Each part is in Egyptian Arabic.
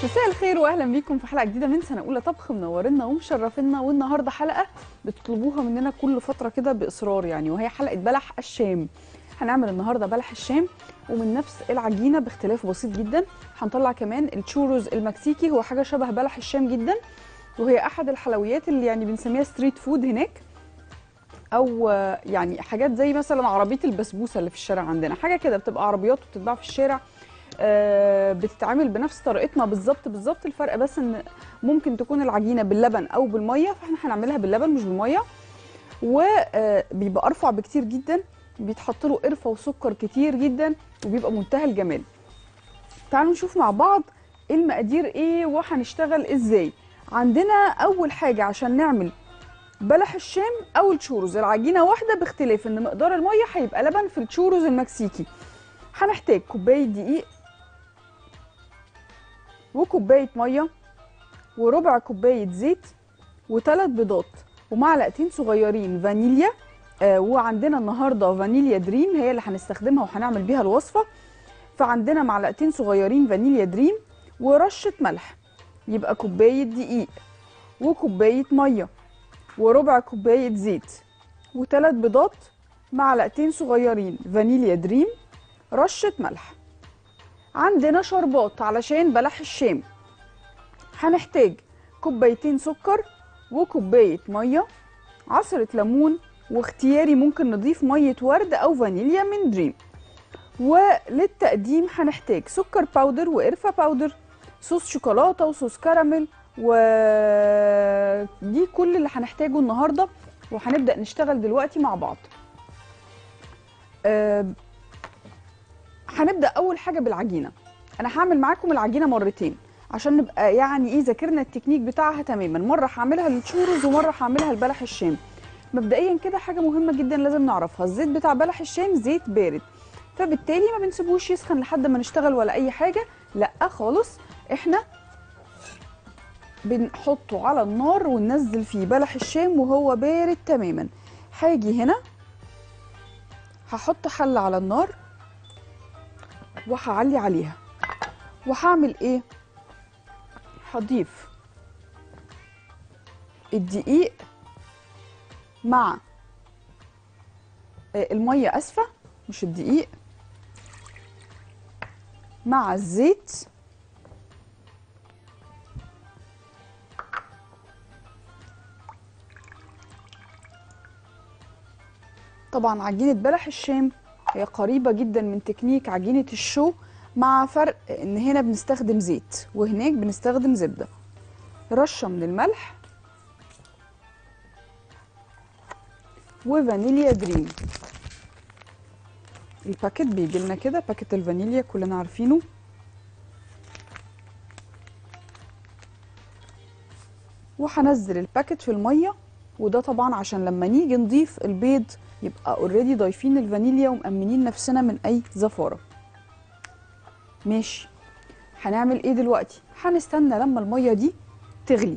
مساء الخير واهلا بيكم في حلقه جديده من سنه اولى طبخ منورنا ومشرفينا والنهارده حلقه بتطلبوها مننا كل فتره كده باصرار يعني وهي حلقه بلح الشام هنعمل النهارده بلح الشام ومن نفس العجينه باختلاف بسيط جدا هنطلع كمان التشوروز المكسيكي هو حاجه شبه بلح الشام جدا وهي احد الحلويات اللي يعني بنسميها ستريت فود هناك او آه، يعني حاجات زي مثلا عربيه البسبوسه اللي في الشارع عندنا حاجه كده بتبقى عربيات وبتتباع في الشارع آه، بتتعمل بنفس طريقتنا بالظبط بالظبط الفرق بس ان ممكن تكون العجينه باللبن او بالميه فاحنا هنعملها باللبن مش بالميه وبيبقى ارفع بكتير جدا بيتحط له قرفه وسكر كتير جدا وبيبقى منتهى الجمال تعالوا نشوف مع بعض المقادير ايه وهنشتغل ازاي عندنا اول حاجه عشان نعمل بلح الشام او التشوروز العجينه واحده باختلاف ان مقدار الميه هيبقى لبن في التشوروز المكسيكي هنحتاج كوبايه دقيق وكوبايه ميه وربع كوبايه زيت وثلاث بيضات ومعلقتين صغيرين فانيليا آه وعندنا النهارده فانيليا دريم هي اللي هنستخدمها وهنعمل بيها الوصفه فعندنا معلقتين صغيرين فانيليا دريم ورشه ملح يبقى كوبايه دقيق وكوبايه ميه وربع كوبايه زيت وثلاث بيضات معلقتين صغيرين فانيليا دريم رشه ملح عندنا شربات علشان بلح الشام هنحتاج كوبايتين سكر وكوبايه ميه عصره ليمون واختياري ممكن نضيف ميه ورد او فانيليا من دريم وللتقديم هنحتاج سكر باودر وقرفه باودر صوص شوكولاته وصوص كراميل ودي كل اللي هنحتاجه النهارده وهنبدا نشتغل دلوقتي مع بعض أه هنبدا اول حاجه بالعجينه انا هعمل معاكم العجينه مرتين عشان نبقى يعني ايه ذاكرنا التكنيك بتاعها تماما مره هعملها للتشورز ومره هعملها لبلح الشام مبدئيا كده حاجه مهمه جدا لازم نعرفها الزيت بتاع بلح الشام زيت بارد فبالتالي ما بنسيبوش يسخن لحد ما نشتغل ولا اي حاجه لا خالص احنا بنحطه على النار وننزل فيه بلح الشام وهو بارد تماما هاجي هنا هحط حله على النار وهعلي عليها وهعمل ايه هضيف الدقيق مع آه، الميه اسفه مش الدقيق مع الزيت طبعا عجينه بلح الشام هي قريبه جدا من تكنيك عجينه الشو مع فرق ان هنا بنستخدم زيت وهناك بنستخدم زبده رشه من الملح وفانيليا دريم الباكت بيجي لنا كده باكت الفانيليا كلنا عارفينه وهنزل الباكت في الميه وده طبعا عشان لما نيجي نضيف البيض يبقى اوريدي ضايفين الفانيليا ومأمنين نفسنا من اي زفاره ماشي هنعمل ايه دلوقتي هنستنى لما الميه دي تغلي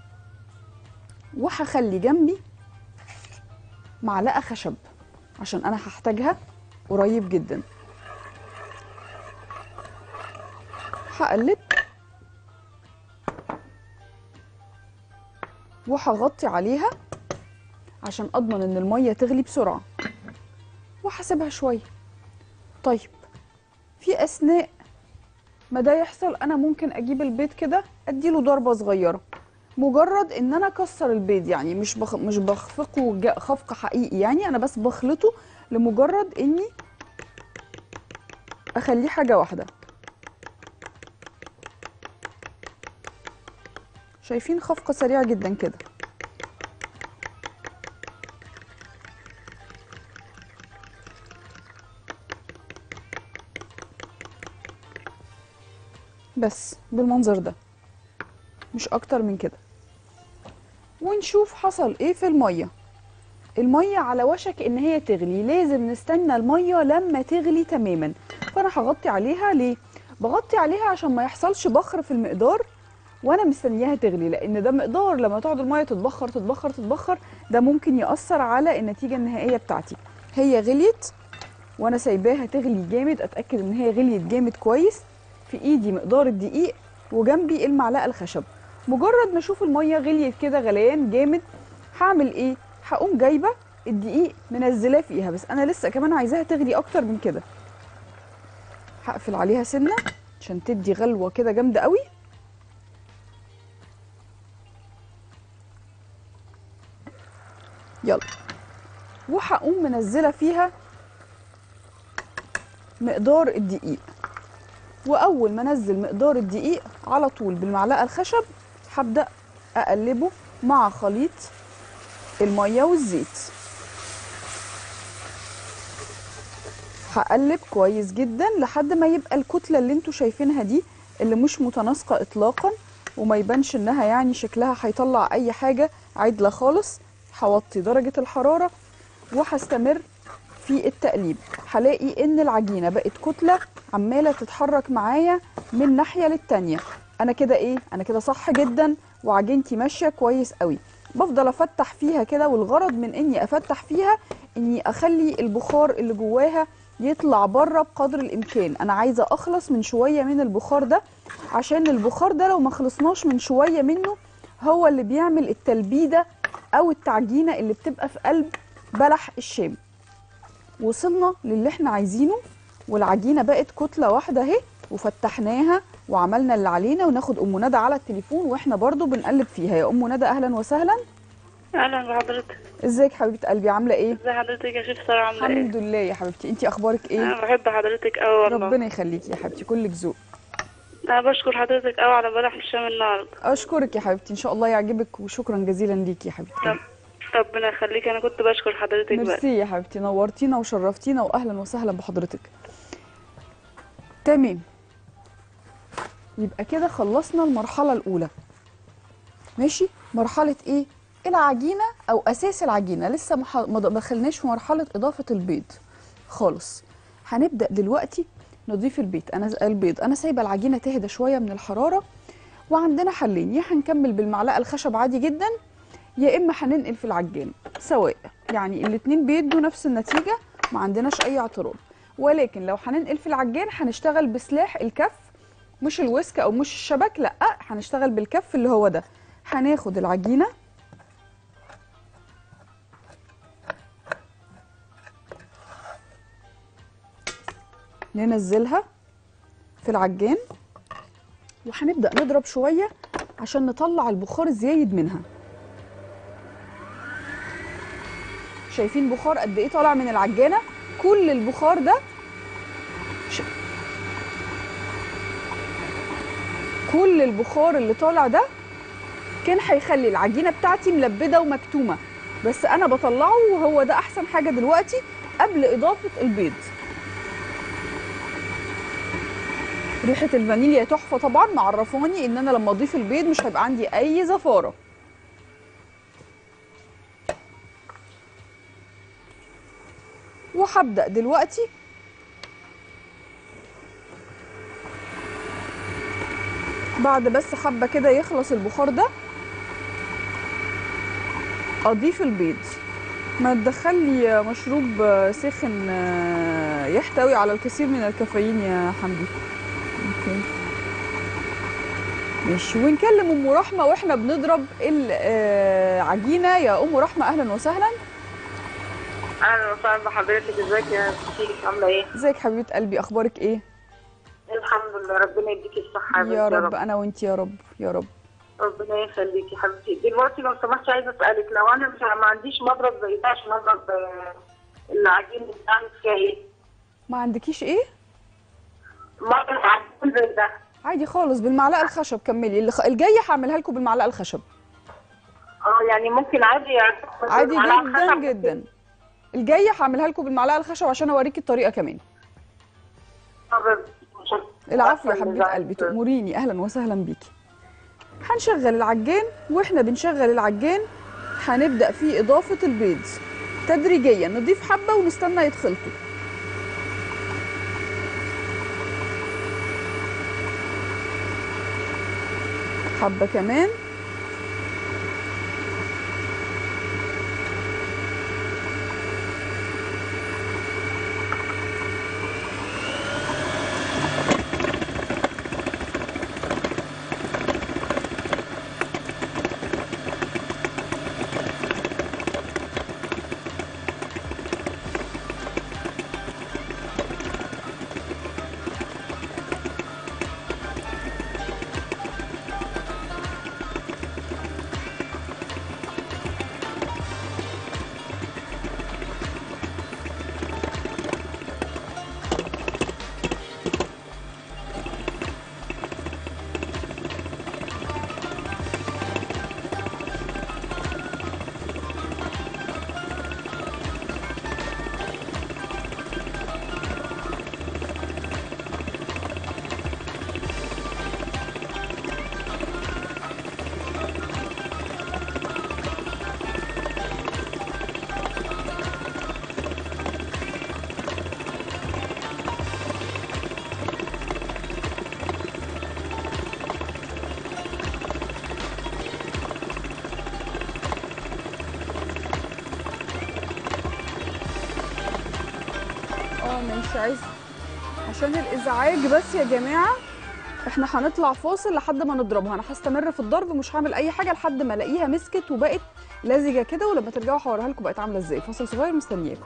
وهخلي جنبي معلقه خشب عشان انا هحتاجها قريب جدا هقلب وهغطي عليها عشان اضمن ان الميه تغلي بسرعه وهسيبها شويه طيب في اثناء ما ده يحصل انا ممكن اجيب البيض كده اديله ضربه صغيره مجرد ان انا اكسر البيض يعني مش بخ... مش بخفقه ج- خفق حقيقي يعني انا بس بخلطه لمجرد اني اخليه حاجه واحده شايفين خفقه سريعه جدا كده بس بالمنظر ده مش اكتر من كده ونشوف حصل ايه في الميه الميه على وشك ان هي تغلي لازم نستنى الميه لما تغلي تماما فانا هغطي عليها ليه بغطي عليها عشان ما يحصلش بخر في المقدار وانا مستنياها تغلي لان ده مقدار لما تقعد الميه تتبخر تتبخر تتبخر ده ممكن ياثر على النتيجه النهائيه بتاعتي هي غليت وانا سايباها تغلي جامد اتاكد ان هي غليت جامد كويس في ايدي مقدار الدقيق وجنبي المعلقه الخشب مجرد ما اشوف الميه غليت كده غليان جامد هعمل ايه هقوم جايبه الدقيق منزلاه فيها بس انا لسه كمان عايزاها تغلي اكتر من كده هقفل عليها سنه عشان تدي غلوه كده جامده قوي يلا وهقوم منزله فيها مقدار الدقيق واول ما انزل مقدار الدقيق على طول بالمعلقه الخشب هبدا اقلبه مع خليط الميه والزيت هقلب كويس جدا لحد ما يبقى الكتله اللي انتوا شايفينها دي اللي مش متناسقه اطلاقا وما يبانش انها يعني شكلها هيطلع اي حاجه عدله خالص هوطي درجه الحراره وهستمر في التقليب هلاقي ان العجينه بقت كتله عماله تتحرك معايا من ناحيه للتانيه انا كده ايه انا كده صح جدا وعجينتي ماشيه كويس قوي بفضل افتح فيها كده والغرض من اني افتح فيها اني اخلي البخار اللي جواها يطلع بره بقدر الامكان انا عايزه اخلص من شويه من البخار ده عشان البخار ده لو ما خلصناش من شويه منه هو اللي بيعمل التلبيده او التعجينه اللي بتبقى في قلب بلح الشام وصلنا للي احنا عايزينه والعجينه بقت كتله واحده اهي وفتحناها وعملنا اللي علينا وناخد ام ندى على التليفون واحنا برضو بنقلب فيها يا ام ندى اهلا وسهلا اهلا بحضرتك ازيك حبيبه قلبي عامله ايه ازي حضرتك يا شيف ساره عامله ايه الحمد لله يا حبيبتي انتي اخبارك ايه انا بحب حضرتك قوي والله ربنا يخليكي يا حبيبتي كلك ذوق انا بشكر حضرتك قوي على بلح الشام النهارده اشكرك يا حبيبتي ان شاء الله يعجبك وشكرا جزيلا ليكي يا حبيبتي رب- ربنا يخليك انا كنت بشكر حضرتك بقى ميرسي يا حبيبتي نورتينا وشرفتينا واهلا وسهلا بحضرتك تمام يبقى كده خلصنا المرحله الاولى ماشي مرحله ايه العجينه او اساس العجينه لسه ما ح- ما دخلناش في مرحله اضافه البيض خالص هنبدا دلوقتي نضيف البيض انا البيض انا سايبه العجينه تهدى شويه من الحراره وعندنا حلين يا هنكمل بالمعلقه الخشب عادي جدا يا اما هننقل في العجان سواء يعني الاتنين بيدوا نفس النتيجه ما عندناش اي اعتراض ولكن لو هننقل في العجان هنشتغل بسلاح الكف مش الويسك او مش الشبك لا هنشتغل بالكف اللي هو ده هناخد العجينه ننزلها في العجان وهنبدا نضرب شويه عشان نطلع البخار الزايد منها شايفين بخار قد ايه طالع من العجانه كل البخار ده ش... كل البخار اللي طالع ده كان هيخلي العجينه بتاعتي ملبده ومكتومه بس انا بطلعه وهو ده احسن حاجه دلوقتي قبل اضافه البيض ريحه الفانيليا تحفه طبعا معرفاني ان انا لما اضيف البيض مش هيبقى عندي اي زفاره وهبدا دلوقتي بعد بس حبه كده يخلص البخار ده اضيف البيض ما تدخلي مشروب ساخن يحتوي على الكثير من الكافيين يا حمدي اوكي ماشي ونكلم ام رحمه واحنا بنضرب العجينه يا ام رحمه اهلا وسهلا اهلا وسهلا بحضرتك ازيك يا شيخ عامله ايه؟ ازيك حبيبه قلبي اخبارك ايه الحمد لله ربنا يديكي الصحه بنتي يا رب انا وانت يا رب يا رب ربنا يخليكي يا حبيبتي دلوقتي لو سمحتي عايزه اسالك لو انا مش ما عنديش مضرب زي ده عشان اضرب آه، العجين بتاعي فيها ايه؟ ما عندكيش ايه مضرب عجين زي ده عادي خالص بالمعلقه الخشب كملي اللي خ- الجايه هعملها لكم بالمعلقه الخشب اه يعني ممكن عادي يعني عادي على جدا خشب جدا الجايه هعملها لكم بالمعلقه الخشب عشان اوريكي الطريقه كمان طب- مش- العفو يا عارفة حبيبه اللي قلبي زعلت. تأمريني اهلا وسهلا بيكي هنشغل العجان واحنا بنشغل العجان هنبدأ في إضافة البيض تدريجيا نضيف حبة ونستنى يتخلطوا حبة كمان عايز عشان الازعاج بس يا جماعه احنا هنطلع فاصل لحد ما نضربها انا هستمر في الضرب مش هعمل اي حاجه لحد ما الاقيها مسكت وبقت لزجه كده ولما ترجعوا هوريها لكم بقت عامله ازاي فاصل صغير مستنياكم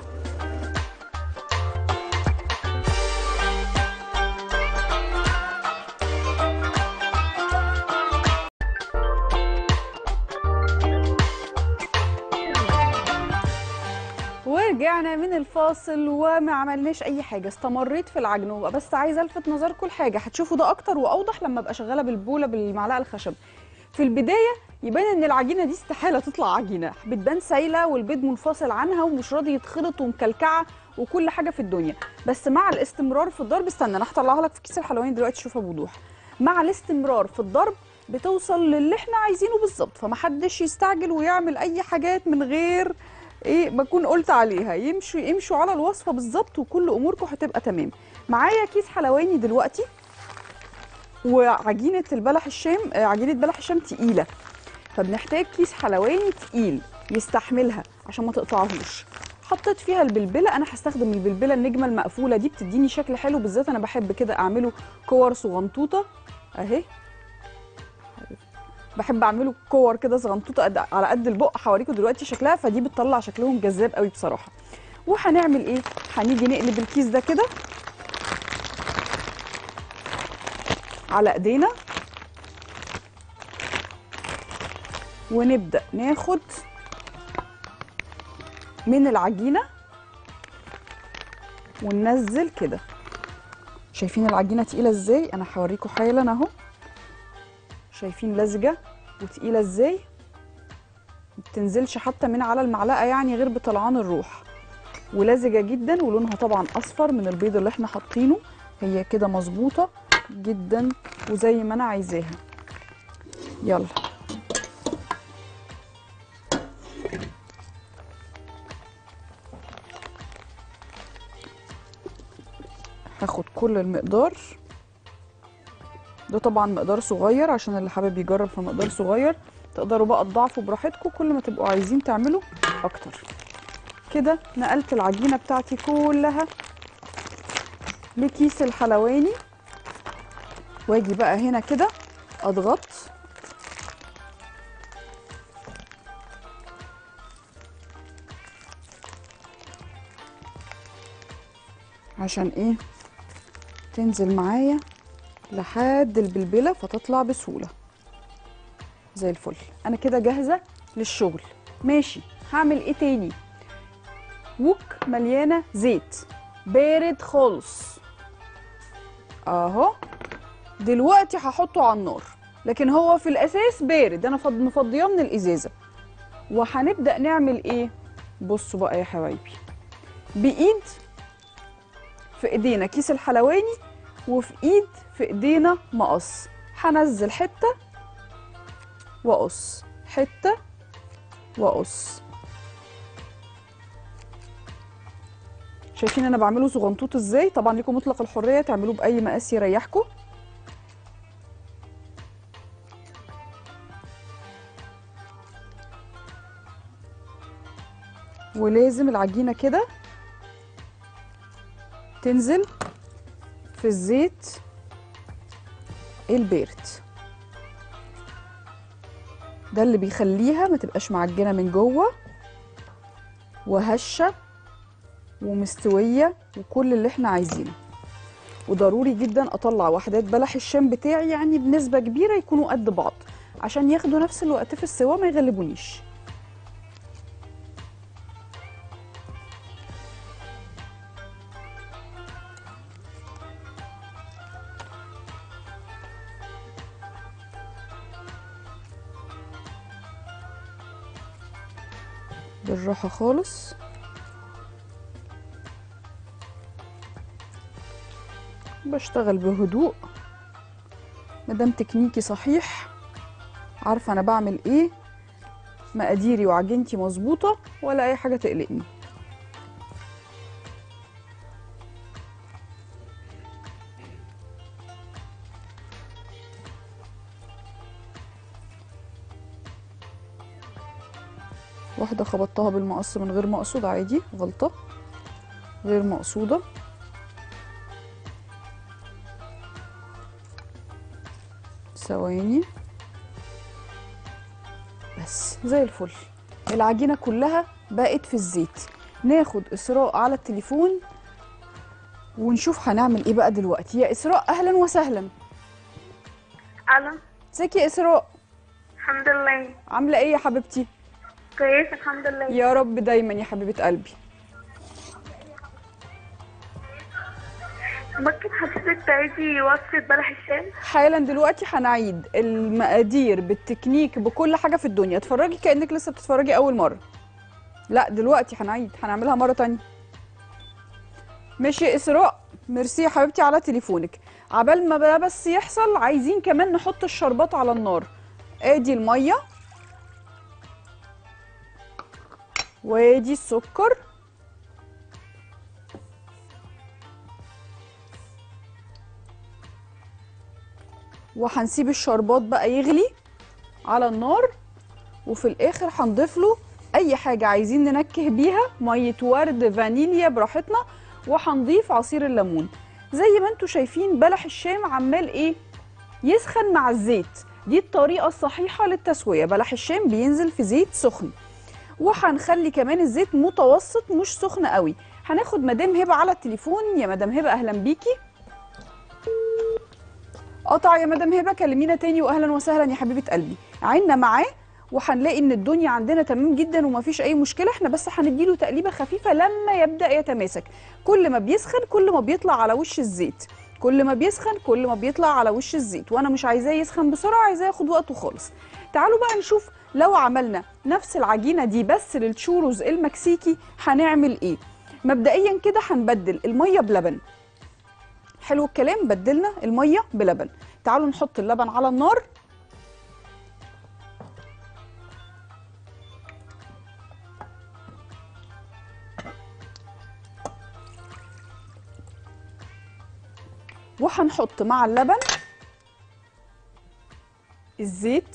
ورجعنا من الفاصل وما عملناش اي حاجه استمريت في العجن وبقى بس عايزه الفت نظركم لحاجه هتشوفوا ده اكتر واوضح لما ابقى شغاله بالبوله بالمعلقه الخشب في البدايه يبان ان العجينه دي استحاله تطلع عجينه بتبان سايله والبيض منفصل عنها ومش راضي يتخلط ومكلكعه وكل حاجه في الدنيا بس مع الاستمرار في الضرب استنى انا هطلعها لك في كيس الحلواني دلوقتي تشوفها بوضوح مع الاستمرار في الضرب بتوصل للي احنا عايزينه بالظبط فمحدش يستعجل ويعمل اي حاجات من غير ايه بكون قلت عليها يمشوا يمشوا على الوصفه بالظبط وكل اموركم هتبقى تمام معايا كيس حلواني دلوقتي وعجينه البلح الشام آه، عجينه بلح الشام تقيله فبنحتاج كيس حلواني تقيل يستحملها عشان ما تقطعهوش حطيت فيها البلبله انا هستخدم البلبله النجمه المقفوله دي بتديني شكل حلو بالذات انا بحب كده اعمله كور صغنطوطه اهي بحب اعمله كور كده صغنطوطه قد على قد البق هوريكم دلوقتي شكلها فدي بتطلع شكلهم جذاب قوي بصراحه وهنعمل ايه هنيجي نقلب الكيس ده كده على ايدينا ونبدا ناخد من العجينه وننزل كده شايفين العجينه تقيله ازاي انا هوريكم حالا اهو شايفين لزجه وتقيله ازاي ما بتنزلش حتى من على المعلقه يعني غير بطلعان الروح ولزجه جدا ولونها طبعا اصفر من البيض اللي احنا حاطينه هي كده مظبوطه جدا وزي ما انا عايزاها يلا هاخد كل المقدار ده طبعا مقدار صغير عشان اللي حابب يجرب في مقدار صغير تقدروا بقى تضاعفوا براحتكم كل ما تبقوا عايزين تعملوا اكتر كده نقلت العجينه بتاعتي كلها لكيس الحلواني واجي بقى هنا كده اضغط عشان ايه تنزل معايا لحد البلبله فتطلع بسهوله زي الفل انا كده جاهزه للشغل ماشي هعمل ايه تاني وك مليانه زيت بارد خالص اهو دلوقتي هحطه على النار لكن هو في الاساس بارد انا فض- مفضياه من الازازه وهنبدا نعمل ايه بصوا بقى يا حبايبي بايد في ايدينا كيس الحلواني وفي ايد في ايدينا مقص هنزل حته واقص حته واقص شايفين انا بعمله صغنطوط ازاي طبعا ليكم مطلق الحريه تعملوه باي مقاس يريحكم ولازم العجينه كده تنزل في الزيت البارد ده اللي بيخليها ما تبقاش معجنه من جوه وهشه ومستويه وكل اللي احنا عايزينه وضروري جدا اطلع وحدات بلح الشام بتاعي يعني بنسبه كبيره يكونوا قد بعض عشان ياخدوا نفس الوقت في السوا ما يغلبونيش بالراحه خالص بشتغل بهدوء مادام تكنيكي صحيح عارفه انا بعمل ايه مقاديري وعجينتي مظبوطه ولا اي حاجه تقلقني واحده خبطتها بالمقص من غير مقصود عادي غلطه غير مقصوده ثواني بس زي الفل العجينه كلها بقت في الزيت ناخد اسراء على التليفون ونشوف هنعمل ايه بقى دلوقتي يا اسراء اهلا وسهلا الو ازيك يا اسراء الحمد لله عامله ايه يا حبيبتي كويس الحمد لله يا رب دايما يا حبيبه قلبي ممكن حضرتك تعيدي وصفة بلح الشام حالا دلوقتي هنعيد المقادير بالتكنيك بكل حاجه في الدنيا اتفرجي كانك لسه بتتفرجي اول مره لا دلوقتي هنعيد هنعملها مره تانية ماشي يا اسراء ميرسي يا حبيبتي على تليفونك عبال ما بقى بس يحصل عايزين كمان نحط الشربات على النار ادي الميه وادي السكر وهنسيب الشربات بقى يغلي على النار وفي الاخر هنضيف له اي حاجه عايزين ننكه بيها ميه ورد فانيليا براحتنا وهنضيف عصير الليمون زي ما انتم شايفين بلح الشام عمال ايه يسخن مع الزيت دي الطريقه الصحيحه للتسويه بلح الشام بينزل في زيت سخن وهنخلي كمان الزيت متوسط مش سخن قوي هناخد مدام هبه على التليفون يا مدام هبه اهلا بيكي قطع يا مدام هبه كلمينا تاني واهلا وسهلا يا حبيبه قلبي عنا معاه وهنلاقي ان الدنيا عندنا تمام جدا ومفيش اي مشكله احنا بس هنديله تقليبه خفيفه لما يبدا يتماسك كل ما بيسخن كل ما بيطلع على وش الزيت كل ما بيسخن كل ما بيطلع على وش الزيت وانا مش عايزاه يسخن بسرعه عايزاه ياخد وقته خالص تعالوا بقى نشوف لو عملنا نفس العجينه دي بس للتشوروز المكسيكي هنعمل ايه مبدئيا كده هنبدل الميه بلبن حلو الكلام بدلنا الميه بلبن تعالوا نحط اللبن على النار وهنحط مع اللبن الزيت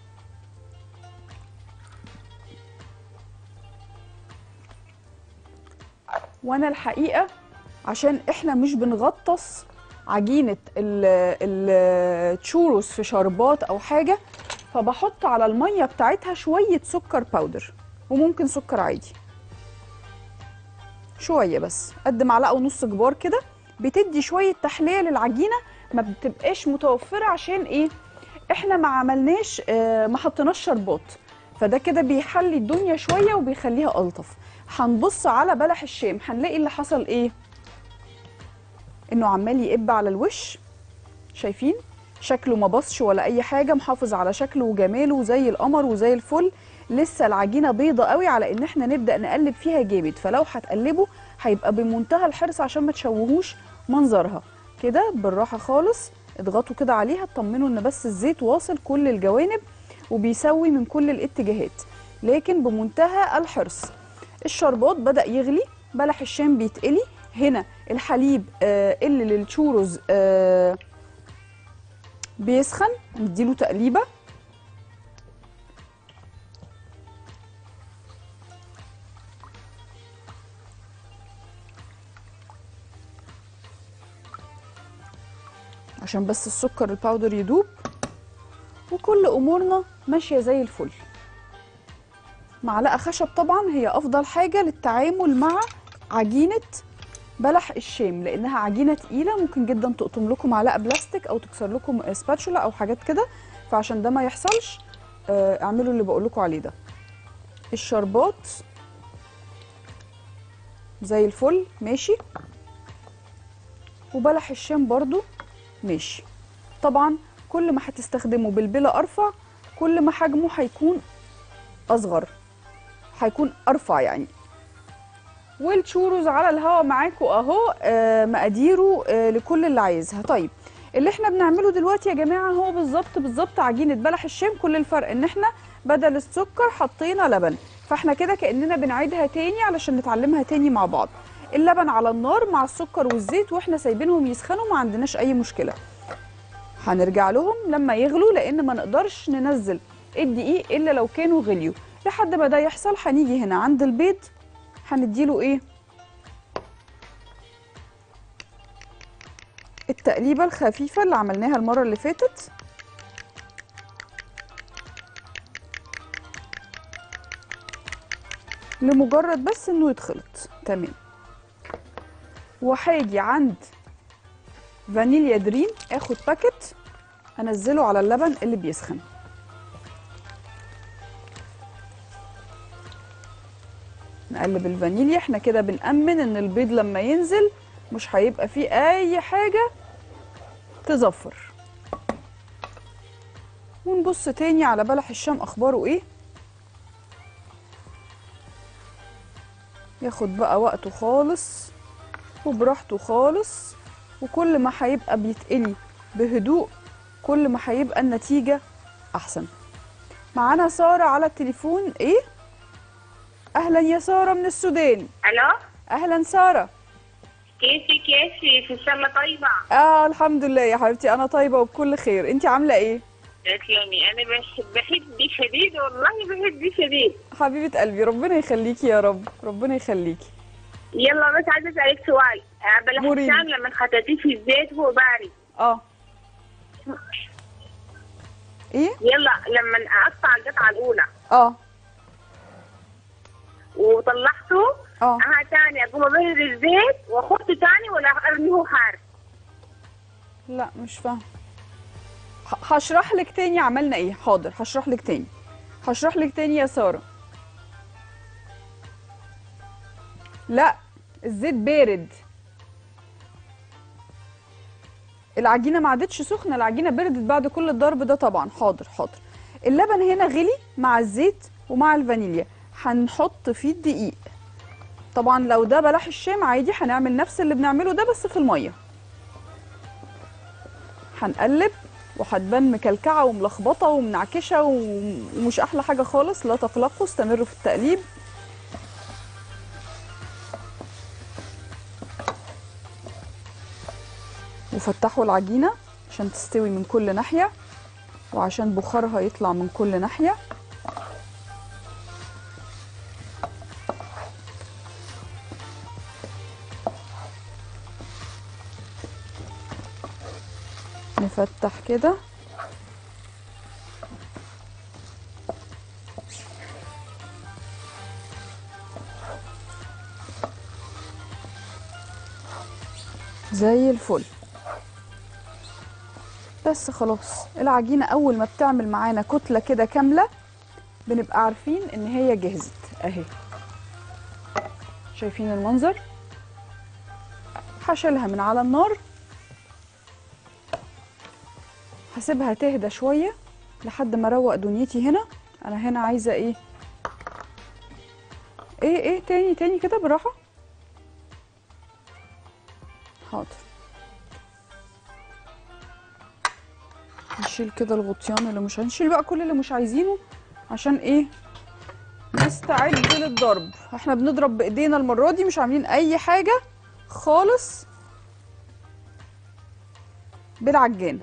وانا الحقيقه عشان احنا مش بنغطس عجينه التشوروز في شربات او حاجه فبحط على الميه بتاعتها شويه سكر باودر وممكن سكر عادي شويه بس قد معلقه ونص كبار كده بتدي شويه تحليه للعجينه ما بتبقاش متوفره عشان ايه احنا ما عملناش آه، ما حطيناش شربات فده كده بيحلي الدنيا شويه وبيخليها الطف هنبص على بلح الشام هنلاقي اللي حصل ايه انه عمال يقب على الوش شايفين شكله ما بصش ولا اي حاجه محافظ على شكله وجماله زي القمر وزي الفل لسه العجينه بيضه قوي على ان احنا نبدا نقلب فيها جامد فلو هتقلبه هيبقى بمنتهى الحرص عشان ما تشوهوش منظرها كده بالراحه خالص اضغطوا كده عليها اطمنوا ان بس الزيت واصل كل الجوانب وبيسوي من كل الاتجاهات لكن بمنتهى الحرص الشربات بدا يغلي بلح الشام بيتقلي هنا الحليب آه اللي للتشوروز آه بيسخن نديله تقليبه عشان بس السكر الباودر يدوب وكل امورنا ماشيه زي الفل معلقه خشب طبعا هي افضل حاجه للتعامل مع عجينه بلح الشام لانها عجينه تقيله ممكن جدا تقطم لكم معلقه بلاستيك او تكسر لكم سباتشولا او حاجات كده فعشان ده ما يحصلش آه، اعملوا اللي بقول لكم عليه ده الشربات زي الفل ماشي وبلح الشام برضو ماشي طبعا كل ما هتستخدمه بالبلة ارفع كل ما حجمه هيكون اصغر هيكون ارفع يعني والتشوروز على الهواء معاكم اهو آه مقاديره آه لكل اللي عايزها طيب اللي احنا بنعمله دلوقتي يا جماعه هو بالظبط بالظبط عجينه بلح الشام كل الفرق ان احنا بدل السكر حطينا لبن فاحنا كده كاننا بنعيدها تاني علشان نتعلمها تاني مع بعض اللبن على النار مع السكر والزيت واحنا سايبينهم يسخنوا ما عندناش اي مشكله هنرجع لهم لما يغلوا لان ما نقدرش ننزل الدقيق الا لو كانوا غليوا لحد ما ده يحصل هنيجي هنا عند البيض هنديله ايه التقليبه الخفيفه اللي عملناها المره اللي فاتت لمجرد بس انه يتخلط تمام وهاجي عند فانيليا دريم اخد باكت انزله على اللبن اللي بيسخن نقلب الفانيليا احنا كده بنأمن ان البيض لما ينزل مش هيبقى فيه اي حاجة تزفر ونبص تاني على بلح الشام اخباره ايه ياخد بقى وقته خالص وبراحته خالص وكل ما هيبقى بيتقلي بهدوء كل ما هيبقى النتيجة أحسن معانا سارة على التليفون إيه؟ أهلا يا سارة من السودان الو أهلا سارة كيفي كيفي في السما طيبة آه الحمد لله يا حبيبتي أنا طيبة وبكل خير أنت عاملة إيه؟ تسلمي انا بحب بحبك شديد والله بحبك شديد حبيبة قلبي ربنا يخليكي يا رب ربنا يخليكي يلا بس عايزه اسالك سؤال آه، بلح مريم. الشام لما خططيه في الزيت هو بارد آه إيه؟ يلا لما اقطع القطعه الاولى آه وطلعته آه ها تاني اقوم ابرد الزيت واخده تاني ولا ارميه حار لا مش فاهم ه- هشرح لك تاني عملنا ايه حاضر هشرح لك تاني هشرح لك تاني يا ساره لا الزيت بارد العجينه ما عادتش سخنه العجينه بردت بعد كل الضرب ده طبعا حاضر حاضر اللبن هنا غلي مع الزيت ومع الفانيليا هنحط فيه الدقيق طبعا لو ده بلح الشام عادي هنعمل نفس اللي بنعمله ده بس في الميه هنقلب وهتبان مكلكعه وملخبطه ومنعكشه و- ومش احلى حاجه خالص لا تقلقوا استمروا في التقليب وفتحوا العجينه عشان تستوي من كل ناحيه وعشان بخارها يطلع من كل ناحيه نفتح كده زي الفل بس خلاص العجينة أول ما بتعمل معانا كتلة كده كاملة بنبقى عارفين إن هي جهزت أهي شايفين المنظر هشيلها من على النار هسيبها تهدى شوية لحد ما اروق دنيتي هنا انا هنا عايزة ايه ايه ايه تاني تاني كده بالراحة حاضر نشيل كده الغطيان اللي مش هنشيل بقى كل اللي مش عايزينه عشان ايه نستعد للضرب احنا بنضرب بايدينا المرة دي مش عاملين اي حاجة خالص بالعجان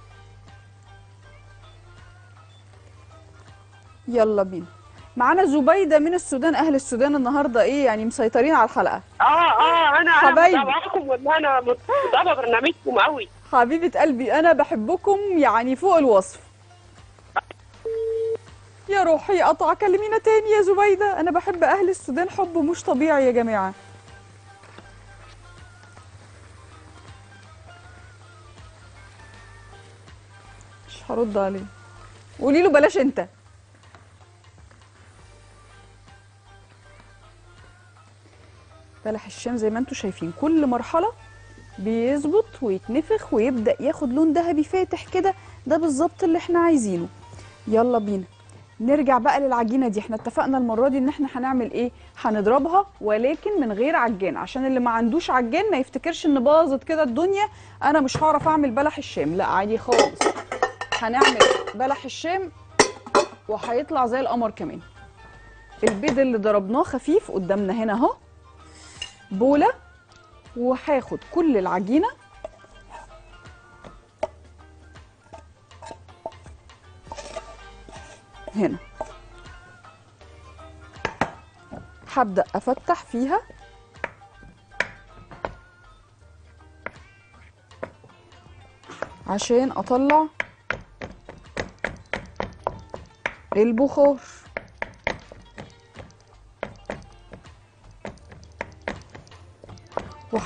يلا بينا معانا زبيدة من السودان أهل السودان النهاردة إيه يعني مسيطرين على الحلقة اه اه انا حبايبي. انا متابعاكم والله انا متابعه برنامجكم قوي حبيبة قلبي أنا بحبكم يعني فوق الوصف يا روحي قطع كلمينا تاني يا زبيدة أنا بحب أهل السودان حب مش طبيعي يا جماعة مش هرد عليه قولي له بلاش انت بلح الشام زي ما انتم شايفين كل مرحلة بيظبط ويتنفخ ويبدأ ياخد لون ذهبي فاتح كده ده بالظبط اللي احنا عايزينه يلا بينا نرجع بقى للعجينة دي احنا اتفقنا المرة دي ان احنا هنعمل ايه هنضربها ولكن من غير عجان عشان اللي ما عندوش عجان ما يفتكرش ان باظت كده الدنيا انا مش هعرف اعمل بلح الشام لا عادي خالص هنعمل بلح الشام وهيطلع زي القمر كمان البيض اللي ضربناه خفيف قدامنا هنا اهو بوله وهاخد كل العجينه هنا هبدا افتح فيها عشان اطلع البخار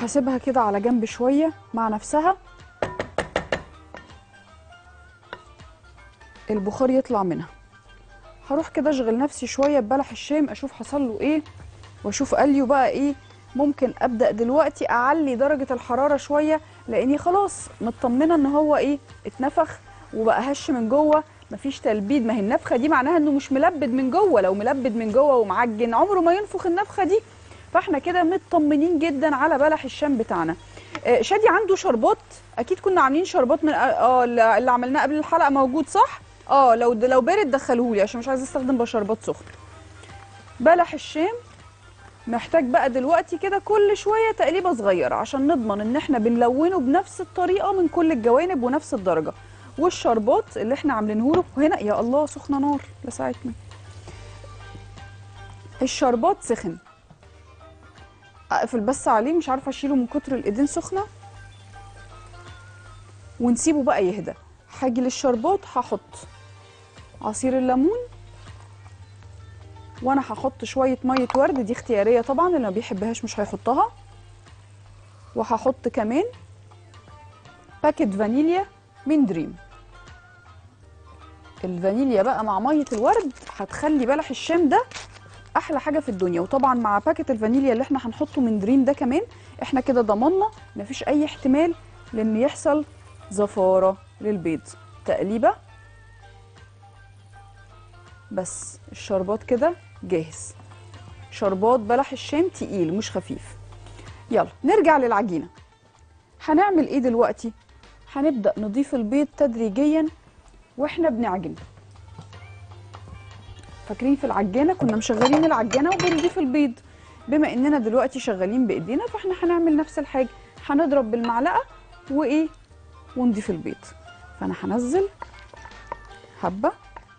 وهسيبها كده على جنب شويه مع نفسها البخار يطلع منها هروح كده اشغل نفسي شويه ببلح الشام اشوف حصل له ايه واشوف قليه بقى ايه ممكن ابدا دلوقتي اعلي درجه الحراره شويه لاني خلاص مطمنه ان هو ايه اتنفخ وبقى هش من جوه مفيش تلبيد ما هي النفخه دي معناها انه مش ملبد من جوه لو ملبد من جوه ومعجن عمره ما ينفخ النفخه دي فاحنا كده مطمنين جدا على بلح الشام بتاعنا آه، شادي عنده شربات اكيد كنا عاملين شربات من اه اللي اللي عملناه قبل الحلقه موجود صح اه لو لو بارد دخلهولي عشان مش عايزه استخدم بشربات سخن بلح الشام محتاج بقى دلوقتي كده كل شويه تقليبه صغيره عشان نضمن ان احنا بنلونه بنفس الطريقه من كل الجوانب ونفس الدرجه والشربات اللي احنا عاملينه له هنا يا الله سخنه نار لساعتنا الشربات سخن اقفل بس عليه مش عارفه اشيله من كتر الايدين سخنه ونسيبه بقى يهدى هاجي للشربات هحط عصير الليمون وانا هحط شويه ميه ورد دي اختياريه طبعا اللي ما بيحبهاش مش هيحطها وهحط كمان باكيت فانيليا من دريم الفانيليا بقى مع ميه الورد هتخلي بلح الشام ده احلى حاجه في الدنيا وطبعا مع باكيت الفانيليا اللي احنا هنحطه من دريم ده كمان احنا كده ضمننا مفيش اي احتمال لان يحصل زفاره للبيض تقليبه بس الشربات كده جاهز شربات بلح الشام تقيل مش خفيف يلا نرجع للعجينه هنعمل ايه دلوقتي هنبدا نضيف البيض تدريجيا واحنا بنعجن فاكرين في العجانه كنا مشغلين العجانه وبنضيف البيض بما اننا دلوقتي شغالين بايدينا فاحنا هنعمل نفس الحاجه هنضرب بالمعلقه وايه ونضيف البيض فانا هنزل حبه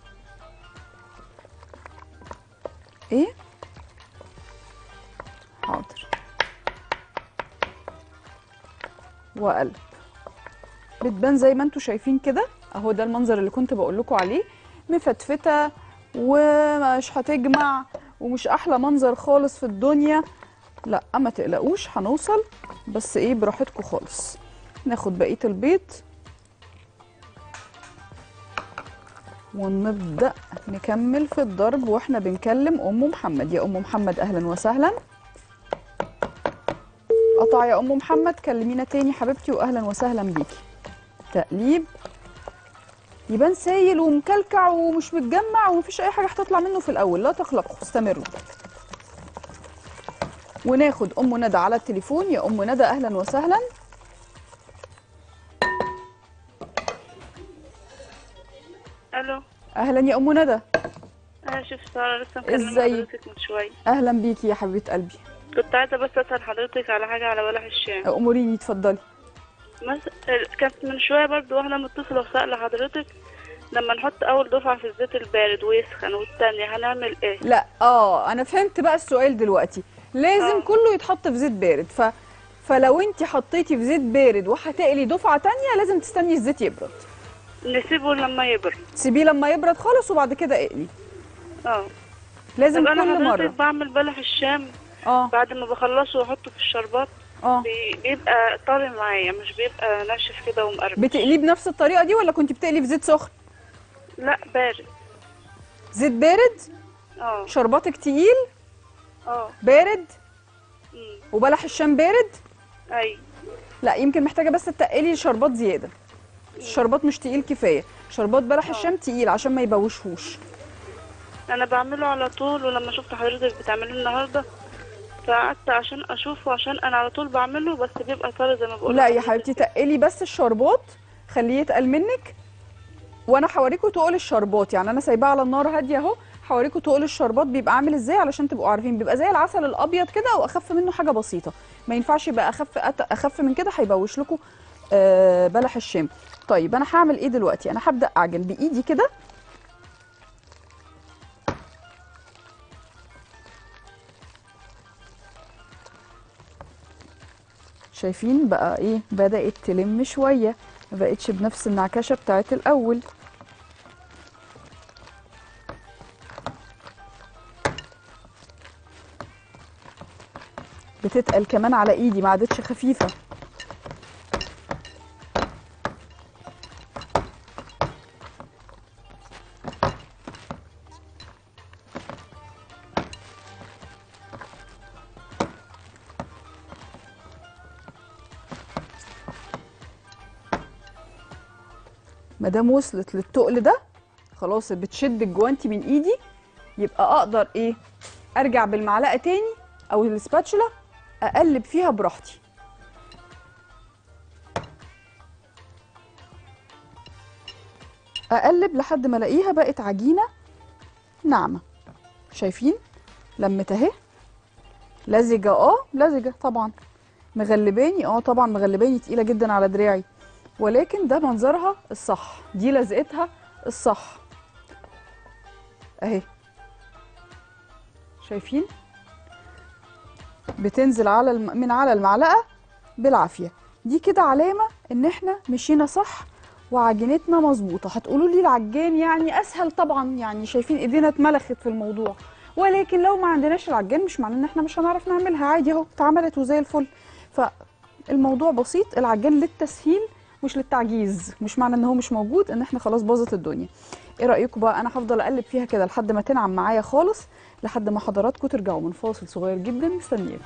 ايه حاضر واقلب بتبان زي ما انتم شايفين كده اهو ده المنظر اللي كنت بقول لكم عليه مفتفته ومش هتجمع ومش احلى منظر خالص في الدنيا لا ما تقلقوش هنوصل بس ايه براحتكم خالص ناخد بقيه البيض ونبدا نكمل في الضرب واحنا بنكلم ام محمد يا ام محمد اهلا وسهلا قطع يا ام محمد كلمينا تاني حبيبتي واهلا وسهلا بيكي تقليب يبان سايل ومكلكع ومش متجمع ومفيش اي حاجه هتطلع منه في الاول لا تقلقوا استمروا وناخد ام ندى على التليفون يا ام ندى اهلا وسهلا الو اهلا يا ام ندى انا شوف ساره لسه مكلمه ازيك؟ حضرتك من شويه اهلا بيكي يا حبيبه قلبي كنت عايزه بس اسال حضرتك على حاجه على بلح الشام اموريني اتفضلي مس... كانت من شويه برضو واحده متصله وسائله حضرتك لما نحط اول دفعه في الزيت البارد ويسخن والتانية هنعمل ايه لا اه انا فهمت بقى السؤال دلوقتي لازم آه. كله يتحط في زيت بارد ف فلو انت حطيتي في زيت بارد وهتقلي دفعه تانية لازم تستني الزيت يبرد نسيبه لما يبرد سيبيه لما يبرد خالص وبعد كده اقلي اه لازم طب انا كل حضرتك مره بعمل بلح الشام اه بعد ما بخلصه واحطه في الشربات اه بي- بيبقى طري معايا مش بيبقى ناشف كده ومقرمش بتقليه بنفس الطريقه دي ولا كنت بتقلي في زيت سخن لا بارد زيت بارد اه شرباتك تقيل اه بارد أمم، وبلح الشام بارد اي لا يمكن محتاجه بس تقلي شربات زياده الشربات مش تقيل كفايه شربات بلح الشام تقيل عشان ما يبوشهوش انا بعمله على طول ولما شفت حضرتك بتعمليه النهارده فقعدت عشان اشوفه عشان انا على طول بعمله بس بيبقى طري زي ما بقول لا يا لحضرتك. حبيبتي تقلي بس الشربات خليه يتقل منك وانا هوريكم تقل الشربات يعني انا سايباه على النار هاديه اهو هوريكم تقل الشربات بيبقى عامل ازاي علشان تبقوا عارفين بيبقى زي العسل الابيض كده واخف منه حاجه بسيطه ما ينفعش يبقى اخف أت- اخف من كده هيبوش لكم آه بلح الشام طيب انا هعمل ايه دلوقتي انا هبدا اعجن بايدي كده شايفين بقى ايه بدأت تلم شوية ما بقتش بنفس النعكشة بتاعت الأول بتتقل كمان على ايدي ما عادتش خفيفه ما دام وصلت للتقل ده خلاص بتشد الجوانتي من ايدي يبقى اقدر ايه ارجع بالمعلقه تاني او السباتشولا اقلب فيها براحتي اقلب لحد ما الاقيها بقت عجينه ناعمه شايفين لمت اهي لزجه اه لزجه طبعا مغلباني اه طبعا مغلباني تقيله جدا على دراعي ولكن ده منظرها الصح دي لزقتها الصح اهي شايفين بتنزل على الم... من على المعلقه بالعافيه دي كده علامه ان احنا مشينا صح وعجينتنا مظبوطه هتقولوا لي العجان يعني اسهل طبعا يعني شايفين ايدينا اتملخت في الموضوع ولكن لو ما عندناش العجان مش معناه ان احنا مش هنعرف نعملها عادي اهو اتعملت وزي الفل فالموضوع بسيط العجان للتسهيل مش للتعجيز مش معنى ان هو مش موجود ان احنا خلاص باظت الدنيا ايه رايكم بقى انا هفضل اقلب فيها كده لحد ما تنعم معايا خالص لحد ما حضراتكم ترجعوا من فاصل صغير جدا مستنياكم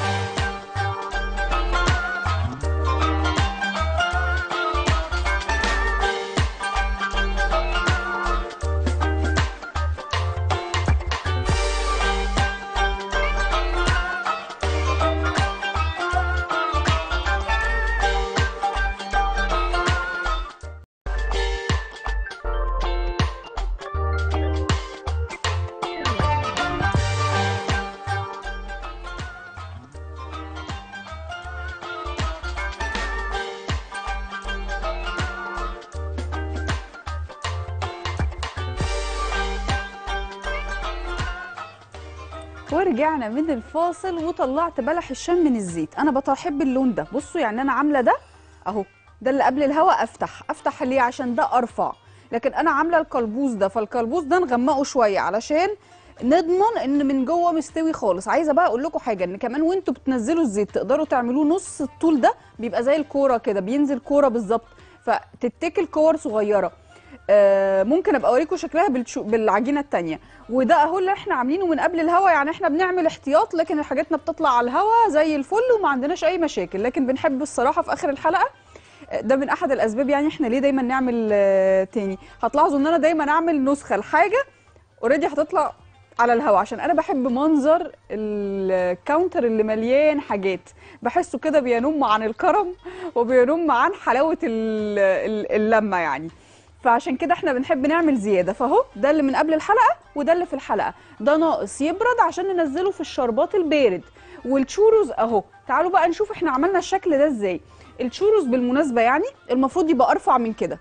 ورجعنا من الفاصل وطلعت بلح الشام من الزيت انا بحب اللون ده بصوا يعني انا عامله ده اهو ده اللي قبل الهواء افتح افتح ليه عشان ده ارفع لكن انا عامله القلبوز ده فالقلبوز ده نغمقه شويه علشان نضمن ان من جوه مستوي خالص عايزه بقى اقول لكم حاجه ان كمان وانتوا بتنزلوا الزيت تقدروا تعملوه نص الطول ده بيبقى زي الكوره كده بينزل كوره بالظبط فتتكل كور صغيره آه، ممكن ابقى اوريكم شكلها بالشو... بالعجينه التانية وده اهو اللي احنا عاملينه من قبل الهوا يعني احنا بنعمل احتياط لكن حاجاتنا بتطلع على الهوا زي الفل وما عندناش اي مشاكل لكن بنحب الصراحه في اخر الحلقه آه، ده من احد الاسباب يعني احنا ليه دايما نعمل آه، تاني هتلاحظوا ان انا دايما اعمل نسخه لحاجه اوريدي هتطلع على الهوا عشان انا بحب منظر الكاونتر اللي مليان حاجات بحسه كده بينم عن الكرم وبينم عن حلاوه ال- ال- اللمه يعني فعشان كده احنا بنحب نعمل زياده فاهو ده اللي من قبل الحلقه وده اللي في الحلقه ده ناقص يبرد عشان ننزله في الشربات البارد والتشوروز اهو تعالوا بقى نشوف احنا عملنا الشكل ده ازاي التشوروز بالمناسبه يعني المفروض يبقى ارفع من كده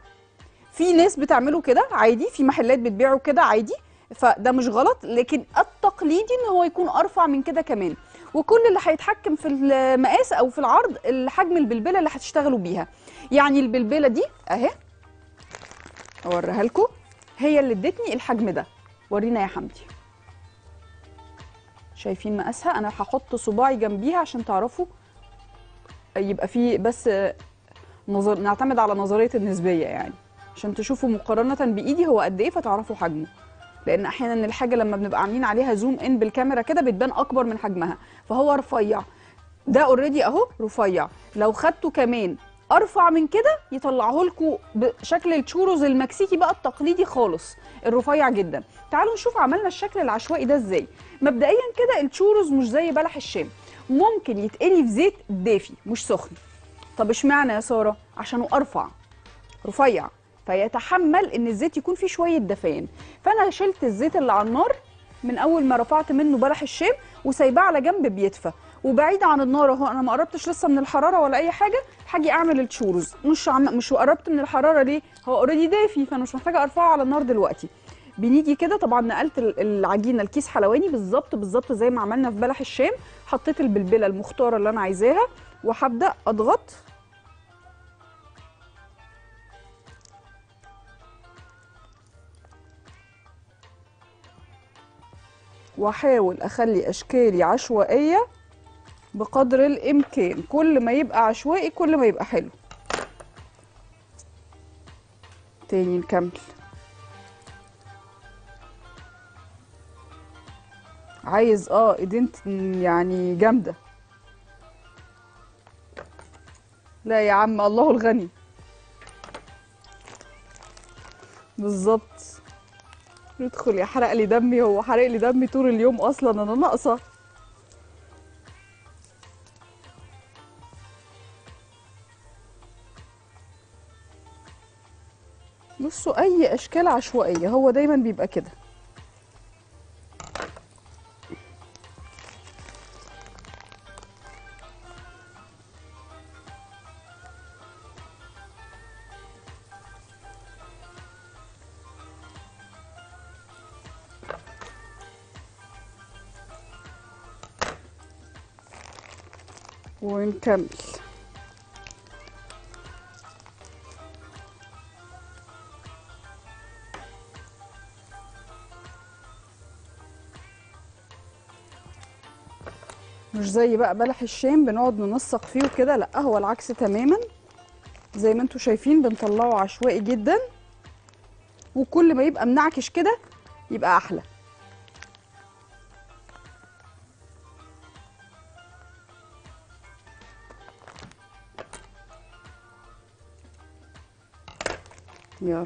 في ناس بتعمله كده عادي في محلات بتبيعه كده عادي فده مش غلط لكن التقليدي ان هو يكون ارفع من كده كمان وكل اللي هيتحكم في المقاس او في العرض الحجم البلبله اللي هتشتغلوا بيها يعني البلبله دي اهي اوريها لكم هي اللي ادتني الحجم ده ورينا يا حمدي شايفين مقاسها انا هحط صباعي جنبيها عشان تعرفوا يبقى في بس نظر نعتمد على نظريه النسبيه يعني عشان تشوفوا مقارنه بايدي هو قد ايه فتعرفوا حجمه لان احيانا الحاجه لما بنبقى عاملين عليها زوم ان بالكاميرا كده بتبان اكبر من حجمها فهو رفيع ده اوريدي اهو رفيع لو خدته كمان ارفع من كده يطلعه لكم بشكل التشوروز المكسيكي بقى التقليدي خالص الرفيع جدا تعالوا نشوف عملنا الشكل العشوائي ده ازاي مبدئيا كده التشوروز مش زي بلح الشام ممكن يتقلي في زيت دافي مش سخن طب اشمعنى يا ساره عشانه ارفع رفيع فيتحمل ان الزيت يكون فيه شويه دفان فانا شلت الزيت اللي على النار من اول ما رفعت منه بلح الشام وسايباه على جنب بيدفى وبعيد عن النار اهو انا ما قربتش لسه من الحراره ولا اي حاجه هاجي اعمل التشوروز مش عم... مش قربت من الحراره ليه هو اوريدي دافي فانا مش محتاجه ارفعه على النار دلوقتي بنيجي كده طبعا نقلت ال- العجينه الكيس حلواني بالظبط بالظبط زي ما عملنا في بلح الشام حطيت البلبله المختاره اللي انا عايزاها وهبدا اضغط واحاول اخلي اشكالي عشوائيه بقدر الامكان كل ما يبقى عشوائي كل ما يبقى حلو تاني نكمل عايز اه ايدين ت- يعني جامده لا يا عم الله الغني بالظبط يدخل يحرق لي دمي هو حرق لي دمي طول اليوم اصلا انا ناقصه بصوا اي اشكال عشوائيه هو دايما بيبقى كده ونكمل مش زي بقى بلح الشام بنقعد ننسق فيه وكده لا هو العكس تماما زي ما انتوا شايفين بنطلعه عشوائي جدا وكل ما يبقى منعكش كده يبقى احلى يلا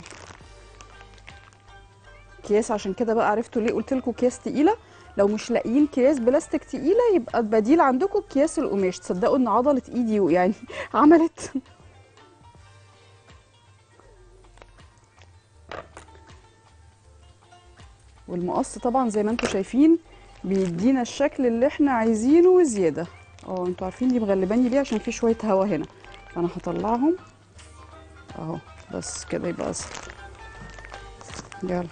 اكياس عشان كده بقى عرفتوا ليه قلت لكم اكياس تقيله لو مش لاقيين اكياس بلاستيك تقيله يبقى البديل عندكم اكياس القماش تصدقوا ان عضله ايدي يعني عملت والمقص طبعا زي ما انتم شايفين بيدينا الشكل اللي احنا عايزينه وزياده اه انتوا عارفين دي مغلباني ليه عشان في شويه هوا هنا فانا هطلعهم اهو بس كده يبقى اسهل يلا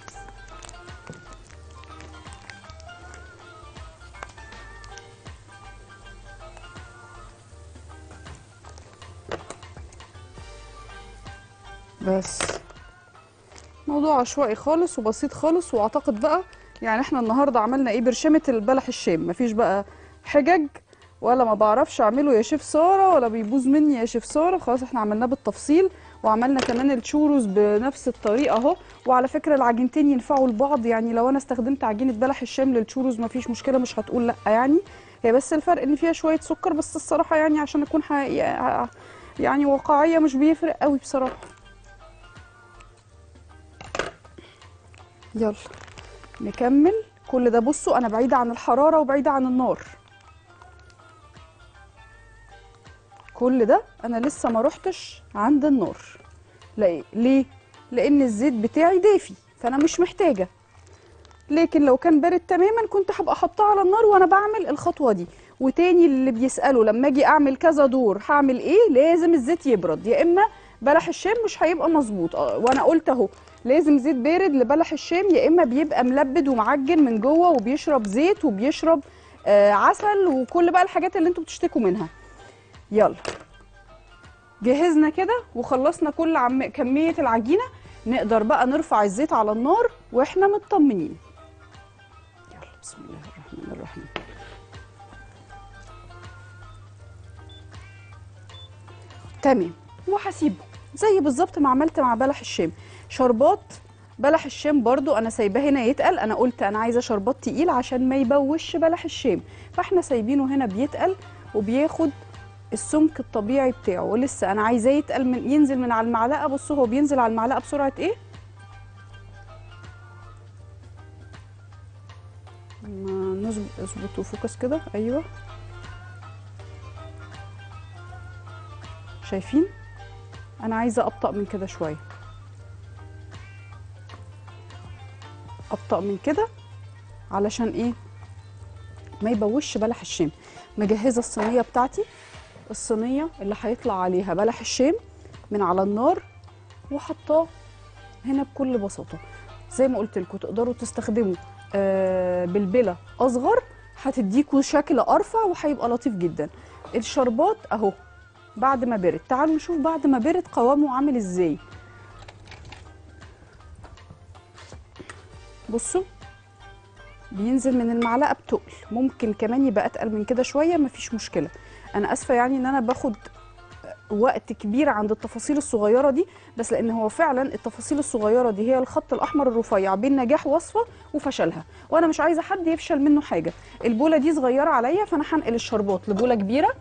بس موضوع عشوائي خالص وبسيط خالص واعتقد بقى يعني احنا النهارده عملنا ايه برشامه البلح الشام مفيش بقى حجج ولا ما بعرفش اعمله يا شيف ساره ولا بيبوظ مني يا شيف ساره خلاص احنا عملناه بالتفصيل وعملنا كمان التشوروز بنفس الطريقه اهو وعلى فكره العجينتين ينفعوا لبعض يعني لو انا استخدمت عجينه بلح الشام للتشوروز مفيش مشكله مش هتقول لا يعني هي بس الفرق ان فيها شويه سكر بس الصراحه يعني عشان اكون حقيقة يعني واقعيه مش بيفرق قوي بصراحه يلا نكمل كل ده بصوا انا بعيده عن الحراره وبعيده عن النار كل ده انا لسه ما رحتش عند النار لا ليه لان الزيت بتاعي دافي فانا مش محتاجه لكن لو كان بارد تماما كنت هبقى حاطاه على النار وانا بعمل الخطوه دي وتاني اللي بيسالوا لما اجي اعمل كذا دور هعمل ايه لازم الزيت يبرد يا اما بلح الشام مش هيبقى مظبوط آه، وانا قلت اهو لازم زيت بارد لبلح الشام يا اما بيبقى ملبد ومعجن من جوه وبيشرب زيت وبيشرب آه عسل وكل بقى الحاجات اللي انتوا بتشتكوا منها يلا جهزنا كده وخلصنا كل عم... كمية العجينة نقدر بقى نرفع الزيت على النار واحنا مطمنين يلا بسم الله الرحمن الرحيم تمام وهسيبه زي بالظبط ما عملت مع بلح الشام شربات بلح الشام برضو انا سايباه هنا يتقل انا قلت انا عايزه شربات تقيل عشان ما يبوش بلح الشام فاحنا سايبينه هنا بيتقل وبياخد السمك الطبيعي بتاعه ولسه انا عايزاه يتقل من ينزل من على المعلقه بصوا هو بينزل على المعلقه بسرعه ايه ما نظبط اظبط وفوكس كده ايوه شايفين انا عايزه ابطا من كده شويه ابطا من كده علشان ايه ما يبوش بلح الشام مجهزه الصينيه بتاعتي الصينيه اللي هيطلع عليها بلح الشام من على النار وحطاه هنا بكل بساطه زي ما قلت لكم تقدروا تستخدموا آه بلبله اصغر هتديكوا شكل ارفع وهيبقى لطيف جدا الشربات اهو بعد ما برد تعالوا نشوف بعد ما برد قوامه عامل ازاي بصوا بينزل من المعلقه بتقل ممكن كمان يبقى اتقل من كده شويه مفيش مشكله انا اسفه يعني ان انا باخد وقت كبير عند التفاصيل الصغيره دي بس لان هو فعلا التفاصيل الصغيره دي هي الخط الاحمر الرفيع بين نجاح وصفه وفشلها وانا مش عايزه حد يفشل منه حاجه البوله دي صغيره عليا فانا هنقل الشربات لبوله كبيره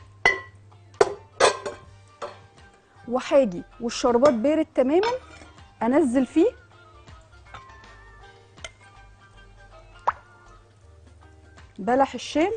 وهاجي والشربات بارد تماما انزل فيه بلح الشام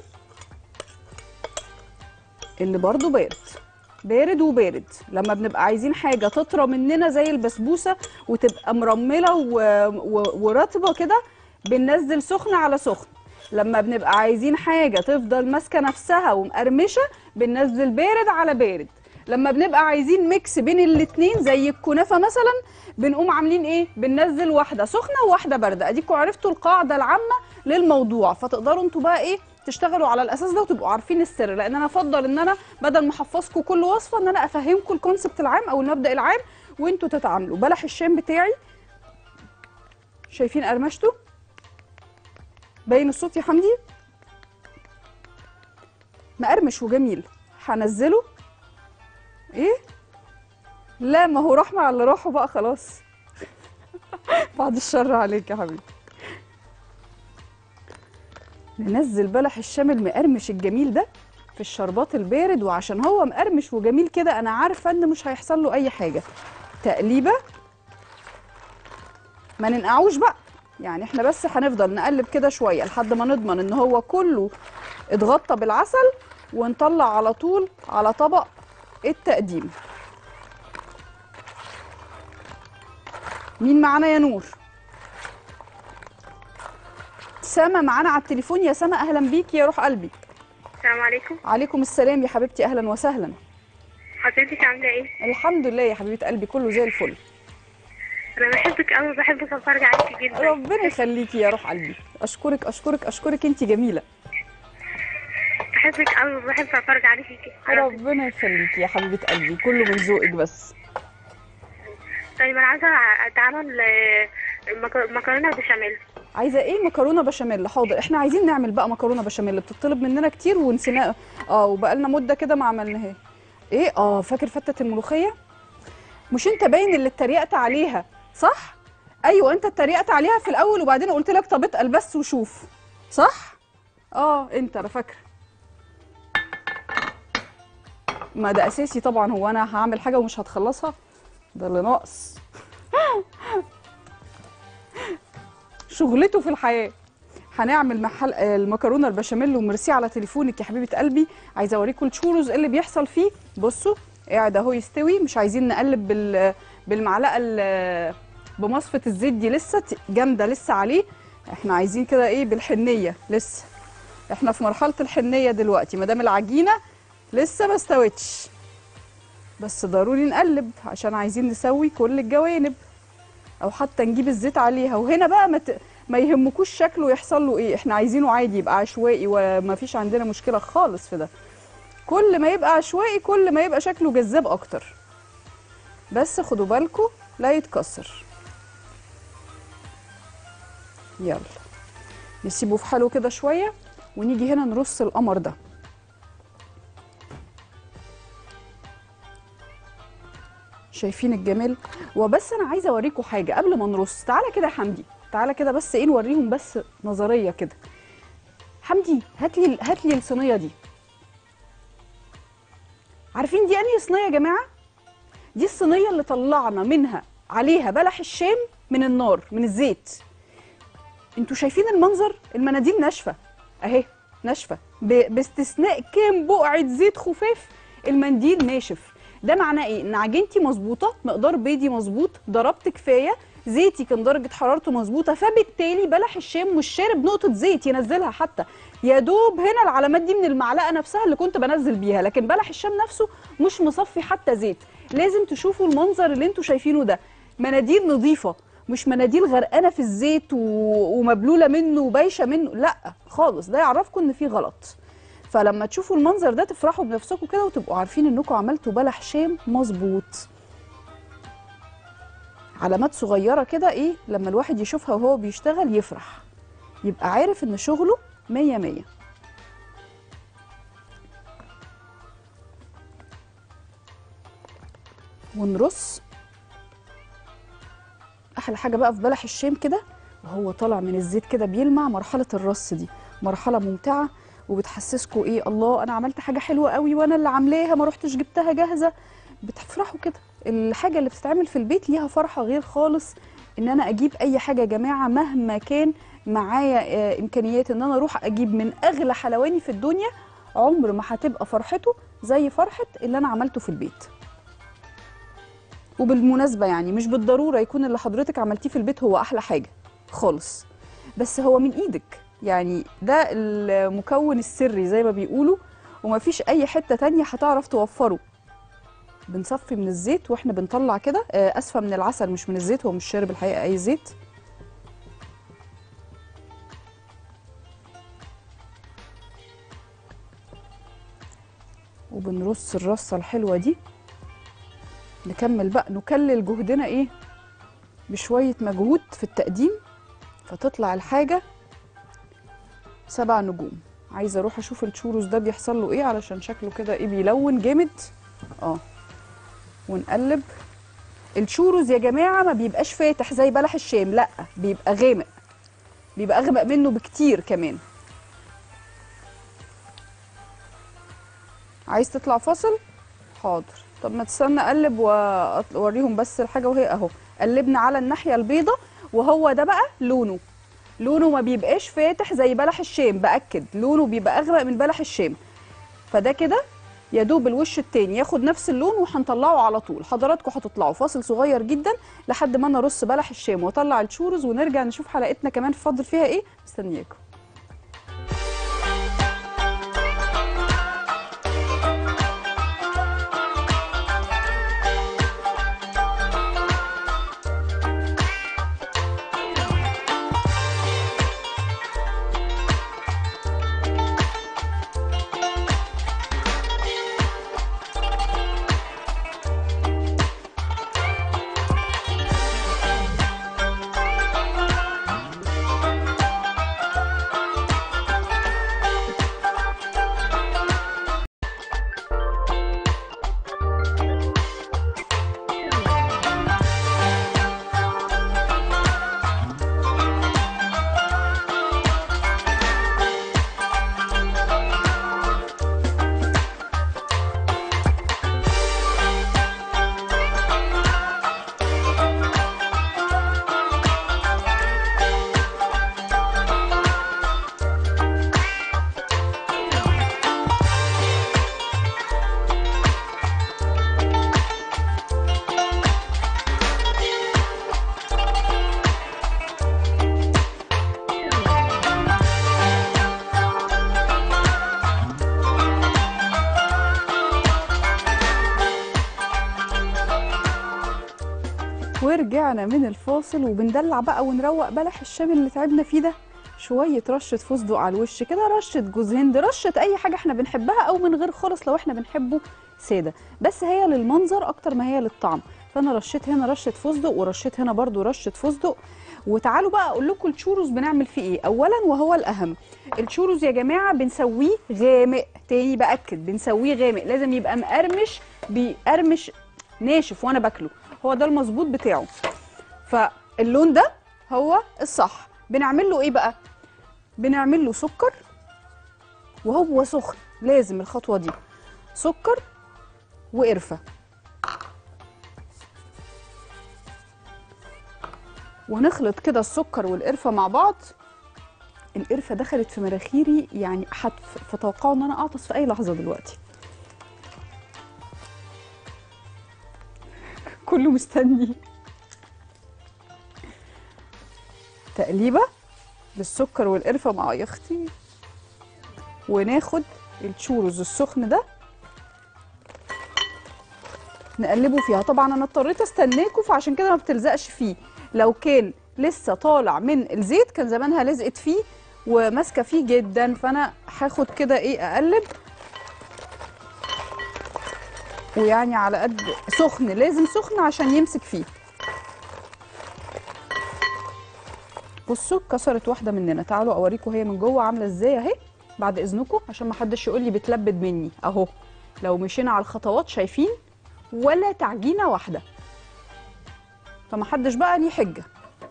اللي برضو بارد بارد وبارد لما بنبقى عايزين حاجه تطرى مننا زي البسبوسه وتبقى مرمله و... و... ورطبه كده بننزل سخن على سخن لما بنبقى عايزين حاجه تفضل ماسكه نفسها ومقرمشه بننزل بارد على بارد لما بنبقى عايزين ميكس بين الاتنين زي الكنافه مثلا بنقوم عاملين ايه بننزل واحده سخنه وواحده بارده اديكوا عرفتوا القاعده العامه للموضوع فتقدروا انتوا بقى ايه تشتغلوا على الاساس ده وتبقوا عارفين السر لان انا افضل ان انا بدل ما احفظكم كل وصفه ان انا افهمكم الكونسبت العام او المبدا العام وانتوا تتعاملوا بلح الشام بتاعي شايفين قرمشته باين الصوت يا حمدي مقرمش وجميل هنزله ايه لا ما هو راح مع اللي راحوا بقى خلاص بعد الشر عليك يا حبيبي ننزل بلح الشام المقرمش الجميل ده في الشربات البارد وعشان هو مقرمش وجميل كده انا عارفه ان مش هيحصل له اي حاجه تقليبه ما ننقعوش بقى يعني احنا بس هنفضل نقلب كده شويه لحد ما نضمن ان هو كله اتغطى بالعسل ونطلع على طول على طبق التقديم مين معانا يا نور سما معانا على التليفون يا سما اهلا بيكي يا روح قلبي السلام عليكم عليكم السلام يا حبيبتي اهلا وسهلا حضرتك عامله ايه الحمد لله يا حبيبه قلبي كله زي الفل انا بحبك قوي بحب اتفرج عليكي جدا ربنا يخليكي يا روح قلبي اشكرك اشكرك اشكرك انت جميله بحبك قوي وبحب اتفرج عليكي كده ربنا يخليكي يا حبيبه قلبي كله من ذوقك بس طيب انا عايزه اتعمل آه، مك- مكرونه بشاميل عايزه ايه مكرونه بشاميل حاضر احنا عايزين نعمل بقى مكرونه بشاميل بتطلب مننا كتير ونسيناها اه وبقالنا مده كده ما عملناها ايه اه فاكر فتة الملوخيه مش انت باين اللي اتريقت عليها صح ايوه انت اتريقت عليها في الاول وبعدين قلت لك طب اتقل بس وشوف صح اه انت انا فاكره ما ده اساسي طبعا هو انا هعمل حاجه ومش هتخلصها ده اللي ناقص شغلته في الحياه هنعمل محل المكرونه البشاميل وميرسي على تليفونك يا حبيبه قلبي عايزه اوريكم التشورز إيه اللي بيحصل فيه بصوا قاعد اهو يستوي مش عايزين نقلب بال بالمعلقه ال- بمصفه الزيت دي لسه ت- جامده لسه عليه احنا عايزين كده ايه بالحنيه لسه احنا في مرحله الحنيه دلوقتي ما دام العجينه لسه ما استوتش بس ضروري نقلب عشان عايزين نسوي كل الجوانب او حتى نجيب الزيت عليها وهنا بقى ما ت... ما يهمكوش شكله يحصل له ايه احنا عايزينه عادي يبقى عشوائي وما فيش عندنا مشكله خالص في ده كل ما يبقى عشوائي كل ما يبقى شكله جذاب اكتر بس خدوا بالكم لا يتكسر يلا نسيبه في حاله كده شويه ونيجي هنا نرص القمر ده شايفين الجمال وبس انا عايزه اوريكم حاجه قبل ما نرص تعالى كده يا حمدي تعالى كده بس ايه نوريهم بس نظريه كده حمدي هات لي هات لي الصينيه دي عارفين دي انهي صينيه يا جماعه دي الصينيه اللي طلعنا منها عليها بلح الشام من النار من الزيت انتوا شايفين المنظر المناديل ناشفه اهي ناشفه ب- باستثناء كام بقعه زيت خفاف المنديل ناشف ده معناه ايه ان عجينتي مظبوطه مقدار بيضي مظبوط ضربت كفايه زيتي كان درجه حرارته مظبوطه فبالتالي بلح الشام مش شارب نقطه زيت ينزلها حتى يا دوب هنا العلامات دي من المعلقه نفسها اللي كنت بنزل بيها لكن بلح الشام نفسه مش مصفي حتى زيت لازم تشوفوا المنظر اللي انتوا شايفينه ده مناديل نظيفه مش مناديل غرقانه في الزيت و... ومبلوله منه وبايشه منه لا خالص ده يعرفكم ان في غلط فلما تشوفوا المنظر ده تفرحوا بنفسكم كده وتبقوا عارفين انكم عملتوا بلح شام مظبوط علامات صغيره كده ايه لما الواحد يشوفها وهو بيشتغل يفرح يبقى عارف ان شغله مية مية ونرص احلى حاجه بقى في بلح الشام كده وهو طالع من الزيت كده بيلمع مرحله الرص دي مرحله ممتعه وبتحسسكوا ايه الله انا عملت حاجه حلوه قوي وانا اللي عاملاها ما رحتش جبتها جاهزه بتفرحوا كده الحاجه اللي بتتعمل في البيت ليها فرحه غير خالص ان انا اجيب اي حاجه يا جماعه مهما كان معايا آه، امكانيات ان انا اروح اجيب من اغلى حلواني في الدنيا عمر ما هتبقى فرحته زي فرحه اللي انا عملته في البيت وبالمناسبه يعني مش بالضروره يكون اللي حضرتك عملتيه في البيت هو احلى حاجه خالص بس هو من ايدك يعني ده المكون السري زي ما بيقولوا ومفيش اي حته تانية هتعرف توفره بنصفي من الزيت واحنا بنطلع كده آه، اسفه من العسل مش من الزيت هو مش شارب الحقيقه اي زيت وبنرص الرصه الحلوه دي نكمل بقى نكلل جهدنا ايه بشويه مجهود في التقديم فتطلع الحاجه سبع نجوم عايزه اروح اشوف الشوروز ده بيحصل له ايه علشان شكله كده ايه بيلون جامد اه ونقلب الشوروز يا جماعه ما بيبقاش فاتح زي بلح الشام لا بيبقى غامق بيبقى اغمق منه بكتير كمان عايز تطلع فاصل حاضر طب ما تستنى اقلب واوريهم بس الحاجه وهي اهو قلبنا على الناحيه البيضه وهو ده بقى لونه لونه ما بيبقاش فاتح زي بلح الشام باكد لونه بيبقى اغمق من بلح الشام فده كده يا دوب الوش التاني ياخد نفس اللون وهنطلعه على طول حضراتكم هتطلعوا فاصل صغير جدا لحد ما انا ارص بلح الشام واطلع الشورز ونرجع نشوف حلقتنا كمان فاضل فيها ايه مستنياكم ورجعنا من الفاصل وبندلع بقى ونروق بلح الشام اللي تعبنا فيه ده شوية رشة فستق على الوش كده رشة جوز هند رشة أي حاجة احنا بنحبها أو من غير خالص لو احنا بنحبه سادة بس هي للمنظر أكتر ما هي للطعم فأنا رشيت هنا رشة فستق ورشيت هنا برضو رشة فستق وتعالوا بقى أقول لكم الشوروز بنعمل فيه إيه أولا وهو الأهم الشوروز يا جماعة بنسويه غامق تاني بأكد بنسويه غامق لازم يبقى مقرمش بيقرمش ناشف وأنا باكله هو ده المظبوط بتاعه فاللون ده هو الصح بنعمل له ايه بقى بنعمل له سكر وهو سخن لازم الخطوه دي سكر وقرفه ونخلط كده السكر والقرفه مع بعض القرفه دخلت في مناخيري يعني حت فتوقعوا ان انا اعطس في اي لحظه دلوقتي كله مستني تقليبه بالسكر والقرفه مع يا اختي وناخد الشوروز السخن ده نقلبه فيها طبعا انا اضطريت استناكم فعشان كده ما بتلزقش فيه لو كان لسه طالع من الزيت كان زمانها لزقت فيه وماسكه فيه جدا فانا هاخد كده ايه اقلب ويعني على قد سخن لازم سخن عشان يمسك فيه بصوا كسرت واحده مننا تعالوا اوريكم هي من جوه عامله ازاي اهي بعد اذنكم عشان ما حدش يقول لي بتلبد مني اهو لو مشينا على الخطوات شايفين ولا تعجينه واحده فما حدش بقى ليه حجه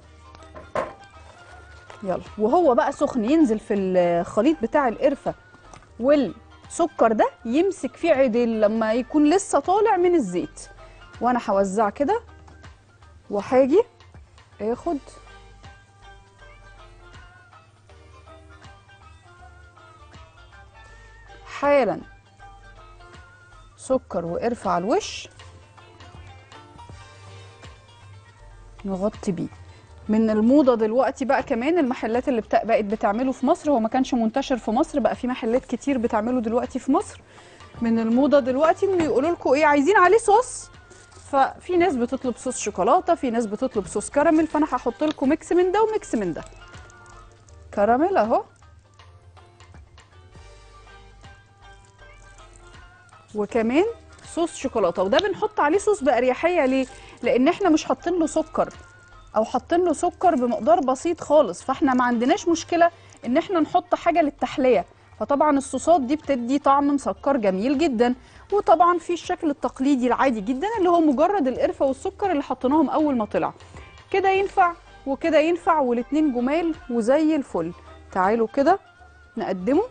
يلا وهو بقى سخن ينزل في الخليط بتاع القرفه والسكر ده يمسك فيه عدل لما يكون لسه طالع من الزيت وانا هوزع كده وهاجي اخد حالا سكر وقرفة على الوش نغطي بيه من الموضة دلوقتي بقى كمان المحلات اللي بتا... بقت بتعمله في مصر هو ما كانش منتشر في مصر بقى في محلات كتير بتعمله دلوقتي في مصر من الموضة دلوقتي انه يقولوا لكم ايه عايزين عليه صوص ففي ناس بتطلب صوص شوكولاته في ناس بتطلب صوص كراميل فانا هحط لكم ميكس من ده وميكس من ده كراميل اهو وكمان صوص شوكولاته وده بنحط عليه صوص باريحيه ليه لان احنا مش حاطين له سكر او حاطين له سكر بمقدار بسيط خالص فاحنا ما عندناش مشكله ان احنا نحط حاجه للتحليه فطبعا الصوصات دي بتدي طعم مسكر جميل جدا وطبعا في الشكل التقليدي العادي جدا اللي هو مجرد القرفه والسكر اللي حطيناهم اول ما طلع كده ينفع وكده ينفع والاتنين جمال وزي الفل تعالوا كده نقدمه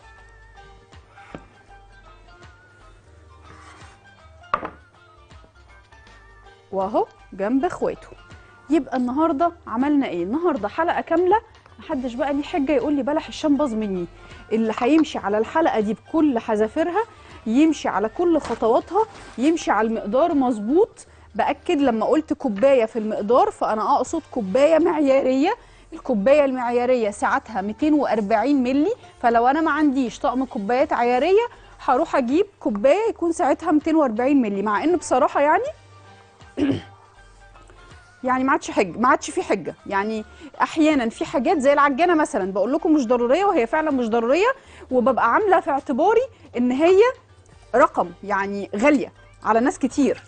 واهو جنب اخواته يبقى النهارده عملنا ايه النهارده حلقه كامله محدش بقى ليه حجه يقول لي بلح الشام باظ مني اللي هيمشي على الحلقه دي بكل حذافيرها يمشي على كل خطواتها يمشي على المقدار مظبوط باكد لما قلت كوبايه في المقدار فانا اقصد كوبايه معياريه الكوبايه المعياريه سعتها 240 مللي فلو انا ما عنديش طقم كوبايات عياريه هروح اجيب كوبايه يكون سعتها 240 مللي مع ان بصراحه يعني يعني ما عادش حج ما عادش في حجه يعني احيانا في حاجات زي العجانه مثلا بقول لكم مش ضروريه وهي فعلا مش ضروريه وببقى عامله في اعتباري ان هي رقم يعني غاليه على ناس كتير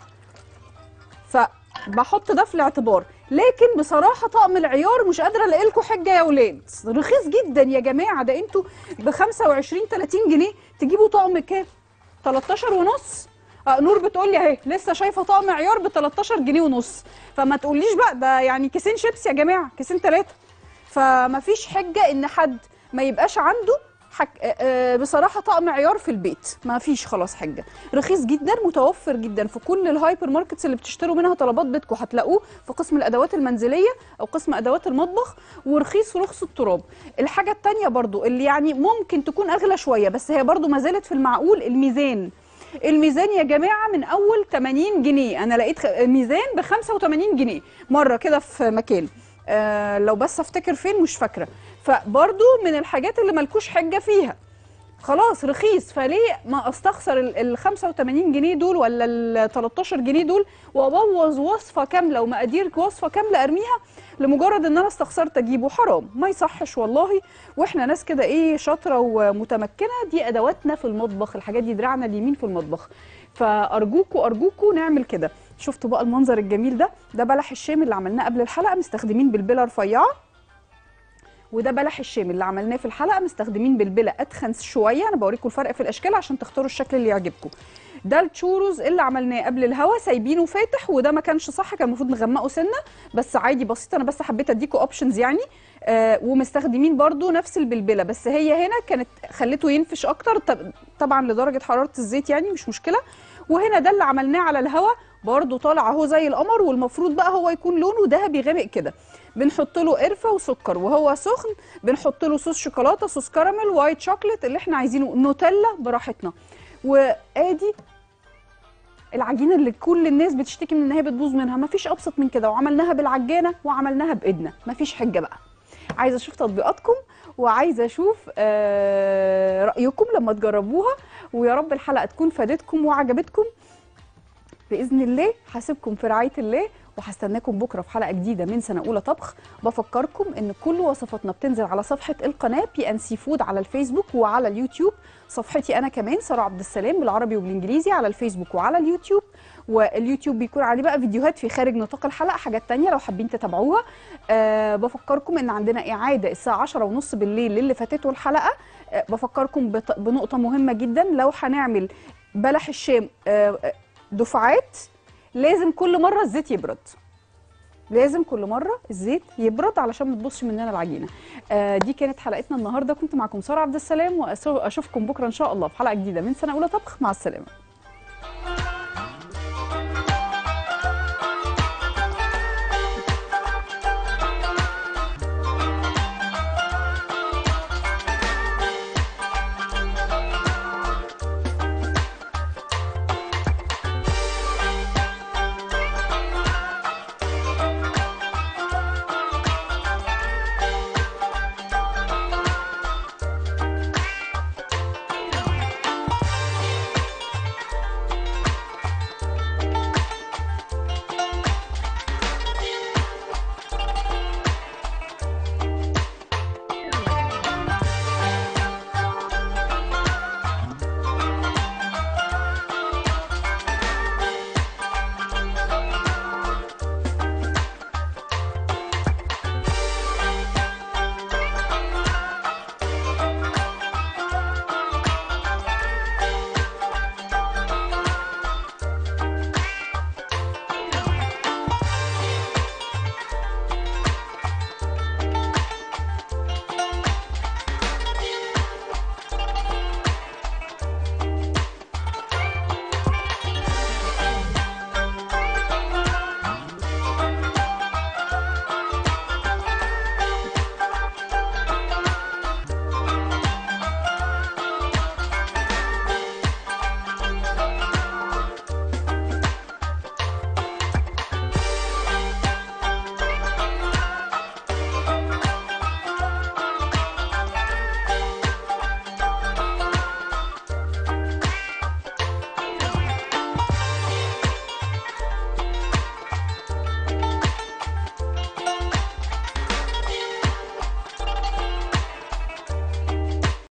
فبحط ده في الاعتبار لكن بصراحه طقم العيار مش قادره الاقي لكم حجه يا ولاد رخيص جدا يا جماعه ده انتوا ب 25 30 جنيه تجيبوا طقم كام 13 ونص آه نور بتقول لي اهي لسه شايفه طقم عيار ب 13 جنيه ونص فما تقوليش بقى ده يعني كيسين شيبسي يا جماعه كيسين ثلاثه فما فيش حجه ان حد ما يبقاش عنده حك... آه بصراحه طقم عيار في البيت ما فيش خلاص حجه رخيص جدا متوفر جدا في كل الهايبر ماركتس اللي بتشتروا منها طلبات بيتكم هتلاقوه في قسم الادوات المنزليه او قسم ادوات المطبخ ورخيص ورخص التراب الحاجه الثانيه برضو اللي يعني ممكن تكون اغلى شويه بس هي برضو ما زالت في المعقول الميزان الميزان يا جماعه من اول 80 جنيه انا لقيت خ... ميزان ب 85 جنيه مره كده في مكان آه لو بس افتكر فين مش فاكره فبرضو من الحاجات اللي ملكوش حجه فيها خلاص رخيص فليه ما استخسر ال 85 جنيه دول ولا ال 13 جنيه دول وابوظ وصفه كامله ومقادير وصفه كامله ارميها لمجرد ان انا استخسرت اجيبه حرام ما يصحش والله واحنا ناس كده ايه شاطره ومتمكنه دي ادواتنا في المطبخ الحاجات دي دراعنا اليمين في المطبخ فارجوكوا ارجوكوا نعمل كده شفتوا بقى المنظر الجميل ده ده بلح الشام اللي عملناه قبل الحلقه مستخدمين بالبله رفيعه وده بلح الشام اللي عملناه في الحلقه مستخدمين بالبله اتخن شويه انا بوريكم الفرق في الاشكال عشان تختاروا الشكل اللي يعجبكم ده التشوروز اللي عملناه قبل الهوا سايبينه فاتح وده ما كانش صح كان المفروض نغمقه سنه بس عادي بسيط انا بس حبيت اديكم اوبشنز يعني آه ومستخدمين برضو نفس البلبله بس هي هنا كانت خليته ينفش اكتر طبعا لدرجه حراره الزيت يعني مش مشكله وهنا ده اللي عملناه على الهوا برضو طالع اهو زي القمر والمفروض بقى هو يكون لونه ذهبي غامق كده بنحط له قرفه وسكر وهو سخن بنحط له صوص شوكولاته صوص كراميل وايت شوكليت اللي احنا عايزينه نوتيلا براحتنا وادي العجينه اللي كل الناس بتشتكي من ان هي بتبوظ منها مفيش ابسط من كده وعملناها بالعجانه وعملناها بايدنا مفيش حجه بقى عايزه اشوف تطبيقاتكم وعايزه اشوف آه رايكم لما تجربوها ويا رب الحلقه تكون فادتكم وعجبتكم باذن الله هسيبكم في رعايه الله وهستناكم بكره في حلقه جديده من سنه اولى طبخ بفكركم ان كل وصفاتنا بتنزل على صفحه القناه بي ان سي فود على الفيسبوك وعلى اليوتيوب صفحتي انا كمان ساره عبد السلام بالعربي وبالانجليزي على الفيسبوك وعلى اليوتيوب واليوتيوب بيكون عليه بقى فيديوهات في خارج نطاق الحلقه حاجات تانية لو حابين تتابعوها أه بفكركم ان عندنا اعاده الساعه 10 ونص بالليل للي فاتته الحلقه أه بفكركم بط- بنقطه مهمه جدا لو هنعمل بلح الشام أه آه، دفعات لازم كل مره الزيت يبرد لازم كل مره الزيت يبرد علشان ما تبصش مننا العجينه آه دي كانت حلقتنا النهارده كنت معكم ساره عبد السلام واشوفكم بكره ان شاء الله في حلقه جديده من سنه اولى طبخ مع السلامه